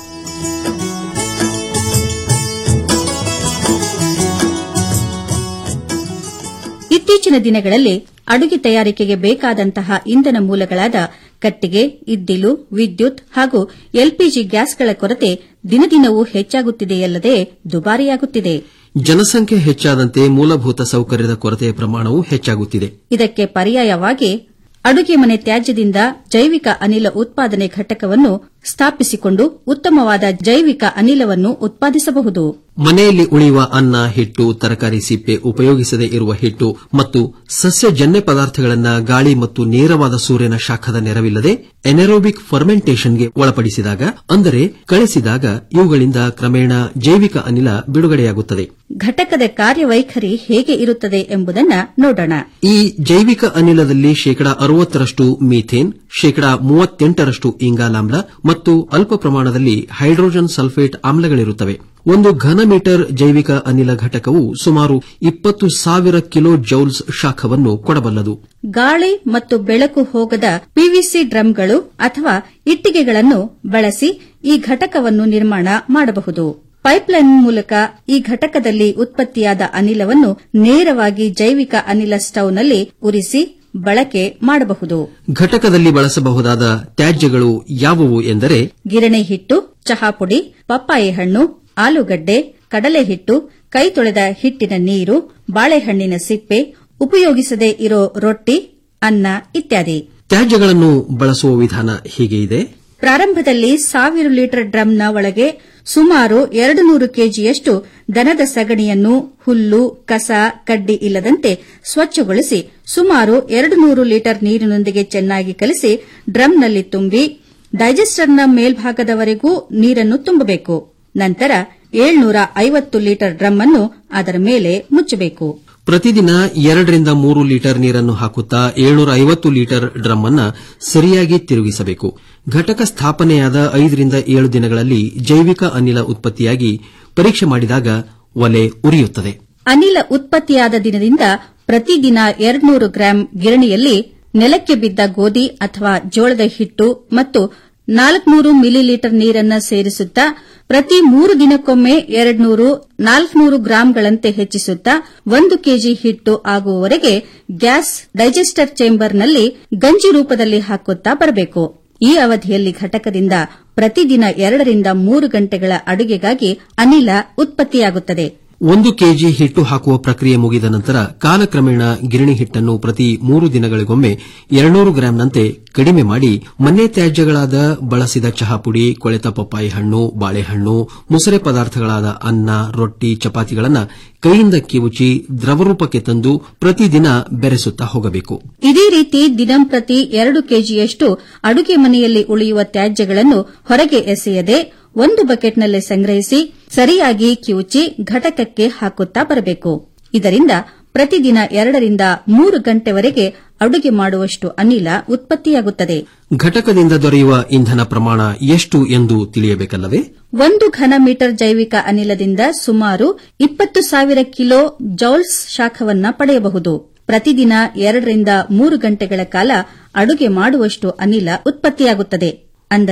S25: ಇತ್ತೀಚಿನ ದಿನಗಳಲ್ಲಿ ಅಡುಗೆ ತಯಾರಿಕೆಗೆ ಬೇಕಾದಂತಹ ಇಂಧನ ಮೂಲಗಳಾದ ಕಟ್ಟಿಗೆ ಇದ್ದಿಲು ವಿದ್ಯುತ್ ಹಾಗೂ ಎಲ್ಪಿಜಿ ಗ್ಯಾಸ್ಗಳ ಕೊರತೆ ದಿನದಿನವೂ ಹೆಚ್ಚಾಗುತ್ತಿದೆಯಲ್ಲದೆ ದುಬಾರಿಯಾಗುತ್ತಿದೆ
S1: ಜನಸಂಖ್ಯೆ ಹೆಚ್ಚಾದಂತೆ ಮೂಲಭೂತ ಸೌಕರ್ಯದ ಕೊರತೆಯ ಪ್ರಮಾಣವೂ ಹೆಚ್ಚಾಗುತ್ತಿದೆ
S25: ಇದಕ್ಕೆ ಪರ್ಯಾಯವಾಗಿ ಅಡುಗೆ ಮನೆ ತ್ಯಾಜ್ಯದಿಂದ ಜೈವಿಕ ಅನಿಲ ಉತ್ಪಾದನೆ ಘಟಕವನ್ನು ಸ್ಥಾಪಿಸಿಕೊಂಡು ಉತ್ತಮವಾದ ಜೈವಿಕ ಅನಿಲವನ್ನು ಉತ್ಪಾದಿಸಬಹುದು
S1: ಮನೆಯಲ್ಲಿ ಉಳಿಯುವ ಅನ್ನ ಹಿಟ್ಟು ತರಕಾರಿ ಸಿಪ್ಪೆ ಉಪಯೋಗಿಸದೇ ಇರುವ ಹಿಟ್ಟು ಮತ್ತು ಸಸ್ಯಜನ್ಯ ಪದಾರ್ಥಗಳನ್ನು ಗಾಳಿ ಮತ್ತು ನೇರವಾದ ಸೂರ್ಯನ ಶಾಖದ ನೆರವಿಲ್ಲದೆ ಎನೆರೋಬಿಕ್ ಫರ್ಮೆಂಟೇಷನ್ಗೆ ಒಳಪಡಿಸಿದಾಗ ಅಂದರೆ ಕಳಿಸಿದಾಗ ಇವುಗಳಿಂದ ಕ್ರಮೇಣ ಜೈವಿಕ ಅನಿಲ ಬಿಡುಗಡೆಯಾಗುತ್ತದೆ
S25: ಘಟಕದ ಕಾರ್ಯವೈಖರಿ ಹೇಗೆ ಇರುತ್ತದೆ ಎಂಬುದನ್ನು ನೋಡೋಣ
S1: ಈ ಜೈವಿಕ ಅನಿಲದಲ್ಲಿ ಶೇಕಡಾ ಅರವತ್ತರಷ್ಟು ಮೀಥೇನ್ ಶೇಕಡಾ ಮೂವತ್ತೆಂಟರಷ್ಟು ಇಂಗಾಲಾಮ್ಲ ಮತ್ತು ಅಲ್ಪ ಪ್ರಮಾಣದಲ್ಲಿ ಹೈಡ್ರೋಜನ್ ಸಲ್ಫೇಟ್ ಆಮ್ಲಗಳಿರುತ್ತವೆ ಒಂದು ಘನ ಮೀಟರ್ ಜೈವಿಕ ಅನಿಲ ಘಟಕವು ಸುಮಾರು ಇಪ್ಪತ್ತು ಸಾವಿರ ಕಿಲೋ ಜೌಲ್ಸ್ ಶಾಖವನ್ನು ಕೊಡಬಲ್ಲದು
S25: ಗಾಳಿ ಮತ್ತು ಬೆಳಕು ಹೋಗದ ಪಿವಿಸಿ ಡ್ರಮ್ಗಳು ಅಥವಾ ಇಟ್ಟಿಗೆಗಳನ್ನು ಬಳಸಿ ಈ ಘಟಕವನ್ನು ನಿರ್ಮಾಣ ಮಾಡಬಹುದು ಪೈಪ್ಲೈನ್ ಮೂಲಕ ಈ ಘಟಕದಲ್ಲಿ ಉತ್ಪತ್ತಿಯಾದ ಅನಿಲವನ್ನು ನೇರವಾಗಿ ಜೈವಿಕ ಅನಿಲ ಸ್ಟೌವ್ನಲ್ಲಿ ಉರಿಸಿ ಬಳಕೆ ಮಾಡಬಹುದು
S1: ಘಟಕದಲ್ಲಿ ಬಳಸಬಹುದಾದ ತ್ಯಾಜ್ಯಗಳು ಯಾವುವು ಎಂದರೆ
S25: ಗಿರಣಿ ಹಿಟ್ಟು ಚಹಾ ಪುಡಿ ಪಪ್ಪಾಯಿ ಹಣ್ಣು ಆಲೂಗಡ್ಡೆ ಕಡಲೆ ಹಿಟ್ಟು ಕೈ ತೊಳೆದ ಹಿಟ್ಟಿನ ನೀರು ಬಾಳೆಹಣ್ಣಿನ ಸಿಪ್ಪೆ ಉಪಯೋಗಿಸದೇ ಇರೋ ರೊಟ್ಟಿ ಅನ್ನ ಇತ್ಯಾದಿ
S1: ತ್ಯಾಜ್ಯಗಳನ್ನು ಬಳಸುವ ವಿಧಾನ ಹೀಗೆ ಇದೆ
S25: ಪ್ರಾರಂಭದಲ್ಲಿ ಸಾವಿರ ಲೀಟರ್ ಡ್ರಮ್ನ ಒಳಗೆ ಸುಮಾರು ಎರಡು ನೂರು ಕೆಜಿಯಷ್ಟು ದನದ ಸಗಣಿಯನ್ನು ಹುಲ್ಲು ಕಸ ಕಡ್ಡಿ ಇಲ್ಲದಂತೆ ಸ್ವಚ್ಛಗೊಳಿಸಿ ಸುಮಾರು ಎರಡು ನೂರು ಲೀಟರ್ ನೀರಿನೊಂದಿಗೆ ಚೆನ್ನಾಗಿ ಕಲಿಸಿ ಡ್ರಮ್ನಲ್ಲಿ ತುಂಬಿ ಡೈಜೆಸ್ಟರ್ನ ಮೇಲ್ಭಾಗದವರೆಗೂ ನೀರನ್ನು ತುಂಬಬೇಕು ನಂತರ ಏಳ್ನೂರ ಐವತ್ತು ಲೀಟರ್ ಡ್ರಮ್ ಅನ್ನು ಅದರ ಮೇಲೆ ಮುಚ್ಚಬೇಕು
S1: ಪ್ರತಿದಿನ ಎರಡರಿಂದ ಮೂರು ಲೀಟರ್ ನೀರನ್ನು ಹಾಕುತ್ತಾ ಏಳ್ನೂರ ಐವತ್ತು ಲೀಟರ್ ಡ್ರಮ್ ಅನ್ನ ಸರಿಯಾಗಿ ತಿರುಗಿಸಬೇಕು ಘಟಕ ಸ್ಥಾಪನೆಯಾದ ಐದರಿಂದ ಏಳು ದಿನಗಳಲ್ಲಿ ಜೈವಿಕ ಅನಿಲ ಉತ್ಪತ್ತಿಯಾಗಿ ಪರೀಕ್ಷೆ ಮಾಡಿದಾಗ ಒಲೆ ಉರಿಯುತ್ತದೆ
S25: ಅನಿಲ ಉತ್ಪತ್ತಿಯಾದ ದಿನದಿಂದ ಪ್ರತಿದಿನ ಎರಡ್ನೂರು ಗ್ರಾಂ ಗಿರಣಿಯಲ್ಲಿ ನೆಲಕ್ಕೆ ಬಿದ್ದ ಗೋಧಿ ಅಥವಾ ಜೋಳದ ಹಿಟ್ಟು ಮತ್ತು ನಾಲ್ಕನೂರು ಮಿಲಿಲೀಟರ್ ನೀರನ್ನ ಸೇರಿಸುತ್ತಾ ಪ್ರತಿ ಮೂರು ದಿನಕ್ಕೊಮ್ಮೆ ಎರಡ್ನೂರು ನಾಲ್ಕನೂರು ಗ್ರಾಂಗಳಂತೆ ಹೆಚ್ಚಿಸುತ್ತಾ ಒಂದು ಕೆಜಿ ಹಿಟ್ಟು ಆಗುವವರೆಗೆ ಗ್ಯಾಸ್ ಡೈಜೆಸ್ಟರ್ ಚೇಂಬರ್ನಲ್ಲಿ ಗಂಜಿ ರೂಪದಲ್ಲಿ ಹಾಕುತ್ತಾ ಬರಬೇಕು ಈ ಅವಧಿಯಲ್ಲಿ ಘಟಕದಿಂದ ಪ್ರತಿದಿನ ಎರಡರಿಂದ ಮೂರು ಗಂಟೆಗಳ ಅಡುಗೆಗಾಗಿ ಅನಿಲ ಉತ್ಪತ್ತಿಯಾಗುತ್ತದೆ
S1: ಒಂದು ಕೆಜಿ ಹಿಟ್ಟು ಹಾಕುವ ಪ್ರಕ್ರಿಯೆ ಮುಗಿದ ನಂತರ ಕಾಲಕ್ರಮೇಣ ಗಿರಣಿ ಹಿಟ್ಟನ್ನು ಪ್ರತಿ ಮೂರು ದಿನಗಳಿಗೊಮ್ಮೆ ಎರಡ್ನೂರು ಗ್ರಾಂನಂತೆ ಕಡಿಮೆ ಮಾಡಿ ಮನೆ ತ್ಯಾಜ್ಯಗಳಾದ ಬಳಸಿದ ಚಹಾ ಪುಡಿ ಕೊಳೆತ ಪಪ್ಪಾಯಿ ಹಣ್ಣು ಬಾಳೆಹಣ್ಣು ಮುಸರೆ ಪದಾರ್ಥಗಳಾದ ಅನ್ನ ರೊಟ್ಟಿ ಚಪಾತಿಗಳನ್ನು ಕೈಯಿಂದ ಕಿವುಚಿ ದ್ರವರೂಪಕ್ಕೆ ತಂದು ಪ್ರತಿದಿನ ಬೆರೆಸುತ್ತಾ ಹೋಗಬೇಕು
S25: ಇದೇ ರೀತಿ ದಿನಂಪ್ರತಿ ಎರಡು ಕೆಜಿಯಷ್ಟು ಅಡುಗೆ ಮನೆಯಲ್ಲಿ ಉಳಿಯುವ ತ್ಯಾಜ್ಯಗಳನ್ನು ಹೊರಗೆ ಎಸೆಯದೆ ಒಂದು ಬಕೆಟ್ನಲ್ಲಿ ಸಂಗ್ರಹಿಸಿ ಸರಿಯಾಗಿ ಕಿವುಚಿ ಘಟಕಕ್ಕೆ ಹಾಕುತ್ತಾ ಬರಬೇಕು ಇದರಿಂದ ಪ್ರತಿದಿನ ಎರಡರಿಂದ ಮೂರು ಗಂಟೆವರೆಗೆ ಅಡುಗೆ ಮಾಡುವಷ್ಟು ಅನಿಲ ಉತ್ಪತ್ತಿಯಾಗುತ್ತದೆ
S1: ಘಟಕದಿಂದ ದೊರೆಯುವ ಇಂಧನ ಪ್ರಮಾಣ ಎಷ್ಟು ಎಂದು ತಿಳಿಯಬೇಕಲ್ಲವೇ
S25: ಒಂದು ಘನ ಮೀಟರ್ ಜೈವಿಕ ಅನಿಲದಿಂದ ಸುಮಾರು ಇಪ್ಪತ್ತು ಸಾವಿರ ಕಿಲೋ ಜೌಲ್ಸ್ ಶಾಖವನ್ನ ಪಡೆಯಬಹುದು ಪ್ರತಿದಿನ ಎರಡರಿಂದ ಮೂರು ಗಂಟೆಗಳ ಕಾಲ ಅಡುಗೆ ಮಾಡುವಷ್ಟು ಅನಿಲ ಉತ್ಪತ್ತಿಯಾಗುತ್ತದೆ ಅಂದರೆ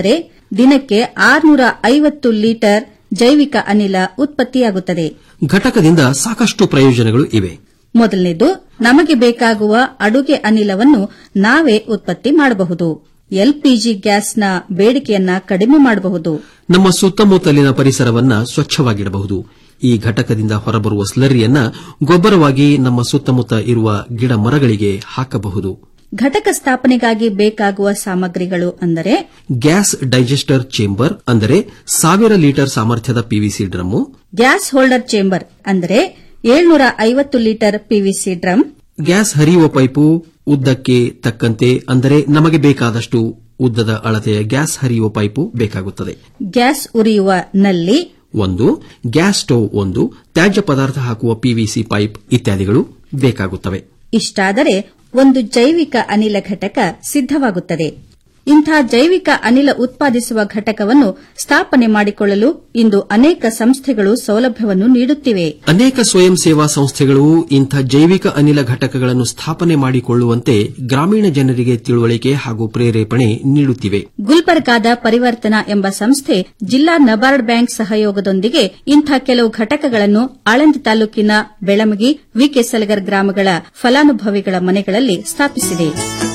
S25: ದಿನಕ್ಕೆ ಆರ್ನೂರ ಐವತ್ತು ಲೀಟರ್ ಜೈವಿಕ ಅನಿಲ ಉತ್ಪತ್ತಿಯಾಗುತ್ತದೆ
S1: ಘಟಕದಿಂದ ಸಾಕಷ್ಟು ಪ್ರಯೋಜನಗಳು ಇವೆ
S25: ಮೊದಲನೇದು ನಮಗೆ ಬೇಕಾಗುವ ಅಡುಗೆ ಅನಿಲವನ್ನು ನಾವೇ ಉತ್ಪತ್ತಿ ಮಾಡಬಹುದು ಎಲ್ಪಿಜಿ ಗ್ಯಾಸ್ನ ಬೇಡಿಕೆಯನ್ನ ಕಡಿಮೆ ಮಾಡಬಹುದು
S1: ನಮ್ಮ ಸುತ್ತಮುತ್ತಲಿನ ಪರಿಸರವನ್ನ ಸ್ವಚ್ಛವಾಗಿಡಬಹುದು ಈ ಘಟಕದಿಂದ ಹೊರಬರುವ ಸ್ಲರಿಯನ್ನ ಗೊಬ್ಬರವಾಗಿ ನಮ್ಮ ಸುತ್ತಮುತ್ತ ಇರುವ ಗಿಡ ಮರಗಳಿಗೆ ಹಾಕಬಹುದು
S25: ಘಟಕ ಸ್ಥಾಪನೆಗಾಗಿ ಬೇಕಾಗುವ ಸಾಮಗ್ರಿಗಳು ಅಂದರೆ
S1: ಗ್ಯಾಸ್ ಡೈಜೆಸ್ಟರ್ ಚೇಂಬರ್ ಅಂದರೆ ಸಾವಿರ ಲೀಟರ್ ಸಾಮರ್ಥ್ಯದ PVC drum
S25: gas holder chamber ಅಂದರೆ ಏಳ್ನೂರ ಐವತ್ತು ಲೀಟರ್ ಪಿವಿಸಿ ಡ್ರಮ್
S1: ಗ್ಯಾಸ್ ಹರಿಯುವ ಪೈಪು ಉದ್ದಕ್ಕೆ ತಕ್ಕಂತೆ ಅಂದರೆ ನಮಗೆ ಬೇಕಾದಷ್ಟು ಉದ್ದದ ಅಳತೆಯ ಗ್ಯಾಸ್ ಹರಿಯುವ ಪೈಪು ಬೇಕಾಗುತ್ತದೆ
S25: ಗ್ಯಾಸ್ ಉರಿಯುವ ನಲ್ಲಿ
S1: ಒಂದು ಗ್ಯಾಸ್ ಸ್ಟೋವ್ ಒಂದು ತ್ಯಾಜ್ಯ ಪದಾರ್ಥ ಹಾಕುವ ಪಿವಿಸಿ ಪೈಪ್ ಇತ್ಯಾದಿಗಳು ಬೇಕಾಗುತ್ತವೆ
S25: ಇಷ್ಟಾದರೆ ಒಂದು ಜೈವಿಕ ಅನಿಲ ಘಟಕ ಸಿದ್ದವಾಗುತ್ತದೆ ಇಂಥ ಜೈವಿಕ ಅನಿಲ ಉತ್ಪಾದಿಸುವ ಘಟಕವನ್ನು ಸ್ಥಾಪನೆ ಮಾಡಿಕೊಳ್ಳಲು ಇಂದು ಅನೇಕ ಸಂಸ್ಥೆಗಳು ಸೌಲಭ್ಯವನ್ನು ನೀಡುತ್ತಿವೆ
S1: ಅನೇಕ ಸ್ವಯಂ ಸೇವಾ ಸಂಸ್ಥೆಗಳು ಇಂಥ ಜೈವಿಕ ಅನಿಲ ಘಟಕಗಳನ್ನು ಸ್ಥಾಪನೆ ಮಾಡಿಕೊಳ್ಳುವಂತೆ ಗ್ರಾಮೀಣ ಜನರಿಗೆ ತಿಳುವಳಿಕೆ ಹಾಗೂ ಪ್ರೇರೇಪಣೆ ನೀಡುತ್ತಿವೆ
S25: ಗುಲ್ಬರ್ಗಾದ ಪರಿವರ್ತನಾ ಎಂಬ ಸಂಸ್ಥೆ ಜಿಲ್ಲಾ ನಬಾರ್ಡ್ ಬ್ಯಾಂಕ್ ಸಹಯೋಗದೊಂದಿಗೆ ಇಂಥ ಕೆಲವು ಘಟಕಗಳನ್ನು ಆಳಂದಿ ತಾಲೂಕಿನ ಬೆಳಮಗಿ ವಿಕೆ ಸಲಗರ್ ಗ್ರಾಮಗಳ ಫಲಾನುಭವಿಗಳ ಮನೆಗಳಲ್ಲಿ ಸ್ಥಾಪಿಸಿದೆ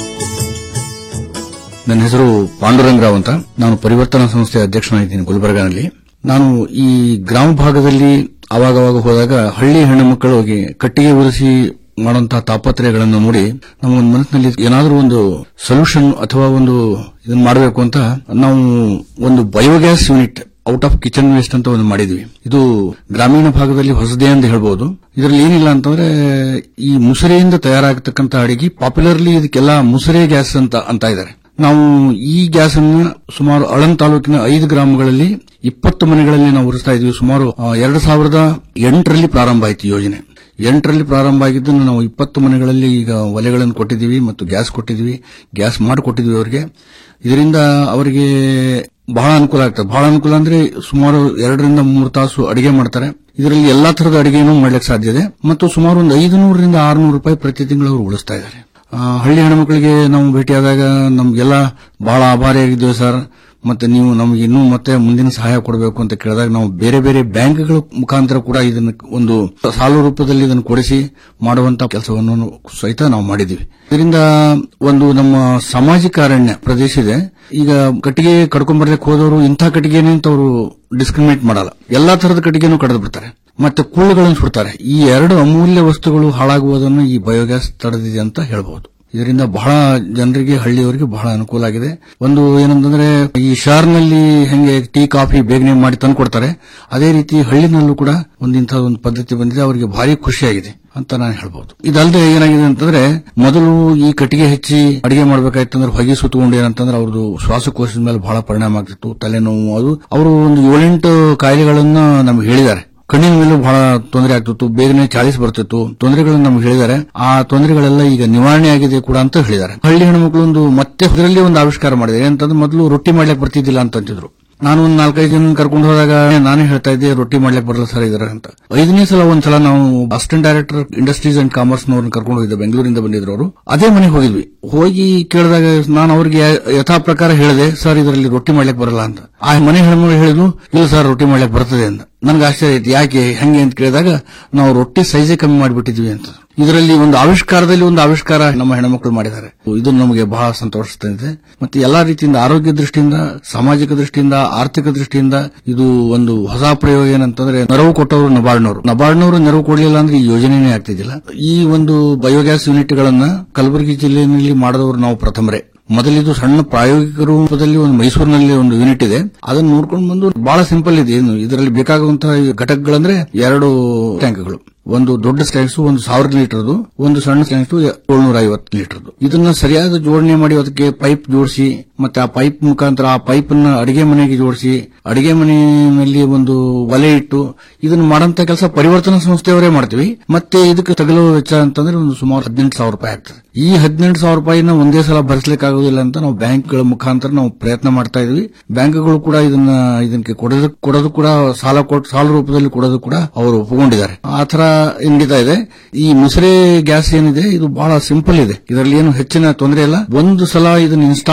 S4: ನನ್ನ ಹೆಸರು ಪಾಂಡುರಂಗರಾವ್ ಅಂತ ನಾನು ಪರಿವರ್ತನಾ ಸಂಸ್ಥೆಯ ಅಧ್ಯಕ್ಷನಾಗಿದ್ದೀನಿ ಗುಲ್ಬರ್ಗಾನಲ್ಲಿ ನಾನು ಈ ಗ್ರಾಮ ಭಾಗದಲ್ಲಿ ಅವಾಗವಾಗ ಹೋದಾಗ ಹಳ್ಳಿ ಹೆಣ್ಣು ಮಕ್ಕಳು ಹೋಗಿ ಕಟ್ಟಿಗೆ ಉರಿಸಿ ಮಾಡುವಂತಹ ತಾಪತ್ರಯಗಳನ್ನು ನೋಡಿ ನಮ್ಮ ಒಂದು ಮನಸ್ಸಿನಲ್ಲಿ ಏನಾದರೂ ಒಂದು ಸೊಲ್ಯೂಷನ್ ಅಥವಾ ಒಂದು ಇದನ್ನ ಮಾಡಬೇಕು ಅಂತ ನಾವು ಒಂದು biogas unit out of kitchen waste ಅಂತ ಒಂದು ಮಾಡಿದ್ವಿ ಇದು ಗ್ರಾಮೀಣ ಭಾಗದಲ್ಲಿ ಹೊಸದೇ ಅಂತ ಹೇಳ್ಬೋದು ಇದರಲ್ಲಿ ಏನಿಲ್ಲ ಅಂತಂದ್ರೆ ಈ ಮುಸರೆಯಿಂದ ತಯಾರಾಗತಕ್ಕಂತ ಅಡಿಗೆ ಪಾಪ್ಯುಲರ್ಲಿ ಇದಕ್ಕೆಲ್ಲ ಮುಸರೆ ಗ್ಯಾಸ್ ಅಂತ ಅಂತ ಇದ್ದಾರೆ ನಾವು ಈ ಗ್ಯಾಸ್ ಅನ್ನು ಸುಮಾರು ಅಳನ್ ತಾಲೂಕಿನ ಐದು ಗ್ರಾಮಗಳಲ್ಲಿ ಇಪ್ಪತ್ತು ಮನೆಗಳಲ್ಲಿ ನಾವು ಉರಿಸ್ತಾ ಇದ್ವಿ ಸುಮಾರು ಆ, ಎರಡು ಸಾವಿರದ ಎಂಟರಲ್ಲಿ ಪ್ರಾರಂಭ ಆಯಿತು ಯೋಜನೆ ಎಂಟರಲ್ಲಿ ಪ್ರಾರಂಭ ಆಗಿದ್ದನ್ನು ನಾವು ಇಪ್ಪತ್ತು ಮನೆಗಳಲ್ಲಿ ಈಗ ಒಲೆಗಳನ್ನು ಕೊಟ್ಟಿದ್ದೀವಿ ಮತ್ತು ಗ್ಯಾಸ್ ಕೊಟ್ಟಿದ್ದೀವಿ ಗ್ಯಾಸ್ ಮಾಡಿಕೊಟ್ಟಿದ್ವಿ ಅವರಿಗೆ ಇದರಿಂದ ಅವರಿಗೆ ಬಹಳ ಅನುಕೂಲ ಆಗ್ತದೆ ಬಹಳ ಅನುಕೂಲ ಅಂದ್ರೆ ಸುಮಾರು ಎರಡರಿಂದ ಮೂರು ತಾಸು ಅಡಿಗೆ ಮಾಡ್ತಾರೆ ಇದರಲ್ಲಿ ಎಲ್ಲಾ ತರದ ಅಡಿಗೆನೂ ಮಾಡ್ಲಿಕ್ಕೆ ಸಾಧ್ಯ ಇದೆ ಮತ್ತು ಸುಮಾರು ಒಂದು ಐದು ನೂರರಿಂದ ಆರುನೂರು ರೂಪಾಯಿ ಪ್ರತಿ ತಿಂಗಳು ಅವರು ಉಳಿಸ್ತಾ ಇದ್ದಾರೆ ಆ, ಹಳ್ಳಿ ಹೆಣ್ಮಕ್ಳಿಗೆ ನಾವು ಭೇಟಿಯಾದಾಗ ನಮ್ಗೆಲ್ಲ ಬಹಳ ಆಭಾರಿಯಾಗಿದ್ದೇವೆ ಸರ್ ಮತ್ತೆ ನೀವು ನಮಗೆ ಇನ್ನೂ ಮತ್ತೆ ಮುಂದಿನ ಸಹಾಯ ಕೊಡಬೇಕು ಅಂತ ಕೇಳಿದಾಗ ನಾವು ಬೇರೆ ಬೇರೆ ಬ್ಯಾಂಕ್ಗಳ ಮುಖಾಂತರ ಕೂಡ ಇದನ್ನು ಒಂದು ಸಾಲು ರೂಪದಲ್ಲಿ ಇದನ್ನು ಕೊಡಿಸಿ ಮಾಡುವಂತ ಕೆಲಸವನ್ನು ಸಹಿತ ನಾವು ಮಾಡಿದ್ದೀವಿ ಇದರಿಂದ ಒಂದು ನಮ್ಮ ಸಾಮಾಜಿಕ ಅರಣ್ಯ ಪ್ರದೇಶ ಇದೆ ಈಗ ಕಟ್ಟಿಗೆ ಕಡ್ಕೊಂಡ್ಬರ್ಲಿಕ್ಕೆ ಹೋದವರು ಇಂಥ ಕಟ್ಟಿಗೆನೇ ಅಂತ ಅವರು ಡಿಸ್ಕ್ರಿಮಿನೇಟ್ ಮಾಡಲ್ಲ ಎಲ್ಲಾ ತರದ ಕಟ್ಟಿಗೆನೂ ಕಡಿದು ಬಿಡ್ತಾರೆ ಮತ್ತೆ ಕುಳ್ಳುಗಳನ್ನು ಸುಡ್ತಾರೆ ಈ ಎರಡು ಅಮೂಲ್ಯ ವಸ್ತುಗಳು ಹಾಳಾಗುವುದನ್ನು ಈ ಬಯೋಗ್ಯಾಸ್ ತಡೆದಿದೆ ಅಂತ ಹೇಳಬಹುದು ಇದರಿಂದ ಬಹಳ ಜನರಿಗೆ ಹಳ್ಳಿಯವರಿಗೆ ಬಹಳ ಅನುಕೂಲ ಆಗಿದೆ ಒಂದು ಏನಂತಂದ್ರೆ ಈ ಶಹರ್ನಲ್ಲಿ ಹೆಂಗೆ ಟೀ ಕಾಫಿ ಬೇಗನೆ ಮಾಡಿ ತಂದು ಕೊಡ್ತಾರೆ ಅದೇ ರೀತಿ ಹಳ್ಳಿನಲ್ಲೂ ಕೂಡ ಒಂದು ಇಂಥ ಒಂದು ಪದ್ಧತಿ ಬಂದಿದೆ ಅವರಿಗೆ ಭಾರಿ ಖುಷಿಯಾಗಿದೆ ಅಂತ ನಾನು ಹೇಳ್ಬಹುದು ಇದಲ್ಲದೆ ಏನಾಗಿದೆ ಅಂತಂದ್ರೆ ಮೊದಲು ಈ ಕಟ್ಟಿಗೆ ಹೆಚ್ಚಿ ಅಡಿಗೆ ಮಾಡ್ಬೇಕಾಯ್ತಂದ್ರೆ ಹೊಗೆ ಸುತ್ತಕೊಂಡು ಏನಂತಂದ್ರೆ ಅವ್ರದ್ದು ಶ್ವಾಸಕೋಶದ ಮೇಲೆ ಬಹಳ ಪರಿಣಾಮ ಆಗ್ತಿತ್ತು ತಲೆನೋವು ಅದು ಅವರು ಒಂದು ಏಳೆಂಟು ಕಾಯಿಲೆಗಳನ್ನ ನಮ್ಗೆ ಹೇಳಿದ್ದಾರೆ ಕಣ್ಣಿನ ಮೇಲೂ ಬಹಳ ತೊಂದರೆ ಆಗ್ತಿತ್ತು ಬೇಗನೆ ಚಾಳಿಸ್ ಬರ್ತಿತ್ತು ತೊಂದರೆಗಳನ್ನು ನಮ್ಗೆ ಹೇಳಿದ್ದಾರೆ ಆ ತೊಂದರೆಗಳೆಲ್ಲ ಈಗ ನಿವಾರಣೆ ಆಗಿದೆ ಕೂಡ ಅಂತ ಹೇಳಿದ್ದಾರೆ ಹಳ್ಳಿ ಹೆಣ್ಮಕ್ಳು ಒಂದು ಮತ್ತೆ ಅದರಲ್ಲಿ ಒಂದು ಆವಿಷ್ಕಾರ ಮಾಡಿದ್ದಾರೆ ಏನಂತಂದ್ರೆ ಮೊದಲು ರೊಟ್ಟಿ ಮಾಡ್ಲಿಕ್ಕೆ ಬರ್ತಿದ್ದಿಲ್ಲ ಅಂತ ಅಂತಿದ್ರು ನಾನು ಒಂದು ನಾಲ್ಕೈದು ಜನ ಕರ್ಕೊಂಡು ಹೋದಾಗ ನಾನೇ ಹೇಳ್ತಾ ಇದ್ದೆ ರೊಟ್ಟಿ ಮಾಡ್ಲಿಕ್ಕೆ ಬರಲ್ಲ ಸರ್ ಇದಾರೆ ಅಂತ ಐದನೇ ಸಲ ಒಂದ್ಸಲ ನಾವು assistant director industries and commerce ನವ್ರನ್ನ ಕರ್ಕೊಂಡು ಹೋಗಿದ್ದೆ ಬೆಂಗಳೂರಿಂದ ಬಂದಿದ್ರು ಅವರು ಅದೇ ಮನೆಗೆ ಹೋಗಿದ್ವಿ ಹೋಗಿ ಕೇಳಿದಾಗ ನಾನು ಅವ್ರಿಗೆ ಯಥಾ ಪ್ರಕಾರ ಹೇಳಿದೆ ಸರ್ ಇದರಲ್ಲಿ ರೊಟ್ಟಿ ಮಾಡ್ಲಿಕ್ಕೆ ಬರಲ್ಲ ಅಂತ ಆ ಮನೆ ಹೆಣ್ಮಗಳು ಹೇಳಿದ್ರು ಇಲ್ಲ ಸರ್ ರೊಟ್ಟಿ ಮಾಡ್ಲಿಕ್ಕೆ ಬರ್ತದೆ ಅಂತ ನನ್ಗೆ ಆಶ್ಚರ್ಯ ಆಯ್ತು ಯಾಕೆ ಹೆಂಗೆ ಅಂತ ಕೇಳಿದಾಗ ನಾವು ರೊಟ್ಟಿ ಸೈಜೇ ಕಮ್ಮಿ ಮಾಡಿಬಿಟ್ಟಿದ್ವಿ ಅಂತ ಇದರಲ್ಲಿ ಒಂದು ಆವಿಷ್ಕಾರದಲ್ಲಿ ಒಂದು ಆವಿಷ್ಕಾರ ನಮ್ಮ ಹೆಣ್ಮಕ್ಳು ಮಾಡಿದ್ದಾರೆ ಇದು ನಮಗೆ ಬಹಳ ಸಂತೋಷ ತಂದಿದೆ ಮತ್ತೆ ಎಲ್ಲಾ ರೀತಿಯಿಂದ ಆರೋಗ್ಯ ದೃಷ್ಟಿಯಿಂದ ಸಾಮಾಜಿಕ ದೃಷ್ಟಿಯಿಂದ ಆರ್ಥಿಕ ದೃಷ್ಟಿಯಿಂದ ಇದು ಒಂದು ಹೊಸ ಪ್ರಯೋಗ ಏನಂತಂದ್ರೆ ನೆರವು ಕೊಟ್ಟವರು ನಬಾರ್ಡ್ನವರು ನಬಾರ್ಡ್ನವರು ನೆರವು ಕೊಡಲಿಲ್ಲ ಅಂದ್ರೆ ಈ ಯೋಜನೆನೇ ಆಗ್ತಿದ್ದಿಲ್ಲ ಈ ಒಂದು ಬಯೋಗ್ಯಾಸ್ ಯೂನಿಟ್ಗಳನ್ನ ಕಲಬುರಗಿ ಜಿಲ್ಲೆಯಲ್ಲಿ ಮಾಡಿದವರು ನಾವು ಪ್ರಥಮರೇ ಮೊದಲಿದು ಸಣ್ಣ ಪ್ರಾಯೋಗಿಕ ರೂಪದಲ್ಲಿ ಒಂದು ಮೈಸೂರಿನಲ್ಲಿ ಒಂದು ಯೂನಿಟ್ ಇದೆ ಅದನ್ನು ನೋಡ್ಕೊಂಡು ಬಂದು ಬಹಳ ಸಿಂಪಲ್ ಇದೆ ಏನು ಇದರಲ್ಲಿ ಬೇಕಾಗುವಂತಹ ಘಟಕಗಳಂದ್ರೆ ಎರಡು ಟ್ಯಾಂಕ್ಗಳು ಒಂದು ದೊಡ್ಡ ಟ್ಯಾಂಕ್ಸ್ ಒಂದು ಸಾವಿರ ಲೀಟರ್ದು ಒಂದು ಸಣ್ಣ ಟ್ಯಾಂಕ್ಸ್ ಏಳ್ನೂರ ಐವತ್ತು ಲೀಟರ್ದು ಇದನ್ನ ಸರಿಯಾದ ಜೋಡಣೆ ಮಾಡಿ ಅದಕ್ಕೆ ಪೈಪ್ ಜೋಡಿಸಿ ಮತ್ತೆ ಆ ಪೈಪ್ ಮುಖಾಂತರ ಆ ಪೈಪ್ ಅನ್ನ ಅಡಿಗೆ ಮನೆಗೆ ಜೋಡಿಸಿ ಅಡಿಗೆ ಮನೆಯಲ್ಲಿ ಒಂದು ಒಲೆ ಇಟ್ಟು ಇದನ್ನ ಮಾಡಂತ ಕೆಲಸ ಪರಿವರ್ತನಾ ಸಂಸ್ಥೆಯವರೇ ಮಾಡ್ತೀವಿ ಮತ್ತೆ ಇದಕ್ಕೆ ತಗಲುವ ವೆಚ್ಚ ಅಂತಂದ್ರೆ ಒಂದು ಸುಮಾರು ಹದಿನೆಂಟು ಸಾವಿರ ರೂಪಾಯಿ ಆಗ್ತದೆ ಈ ಹದಿನೆಂಟು ಸಾವಿರ ರೂಪಾಯಿನ ಒಂದೇ ಸಲ ಭರಿಸಲಿಕ್ಕೆ ಆಗುದಿಲ್ಲ ಅಂತ ನಾವು ಬ್ಯಾಂಕ್ಗಳ ಮುಖಾಂತರ ನಾವು ಪ್ರಯತ್ನ ಮಾಡ್ತಾ ಇದೀವಿ ಬ್ಯಾಂಕ್ಗಳು ಕೂಡ ಇದನ್ನ ಇದಕ್ಕೆ ಕೊಡೋದು ಕೊಡೋದು ಕೂಡ ಸಾಲ ಕೊಟ್ಟು ಸಾಲ ರೂಪದಲ್ಲಿ ಕೊಡೋದು ಕೂಡ ಅವರು ಒಪ್ಪಿಕೊಂಡಿದ್ದಾರೆ ಆ ತರ ನಡೀತಾ ಇದೆ ಈ ಮುಸರೆ ಗ್ಯಾಸ್ ಏನಿದೆ ಇದು ಬಹಳ ಸಿಂಪಲ್ ಇದೆ ಇದರಲ್ಲಿ ಏನು ಹೆಚ್ಚಿನ ತೊಂದರೆ ಇಲ್ಲ ಒಂದು ಸಲ ಇದನ್ನ ಇನ್ಸ್ಟಾಲ್ ಮಾಡಿದ ಮೇಲೆ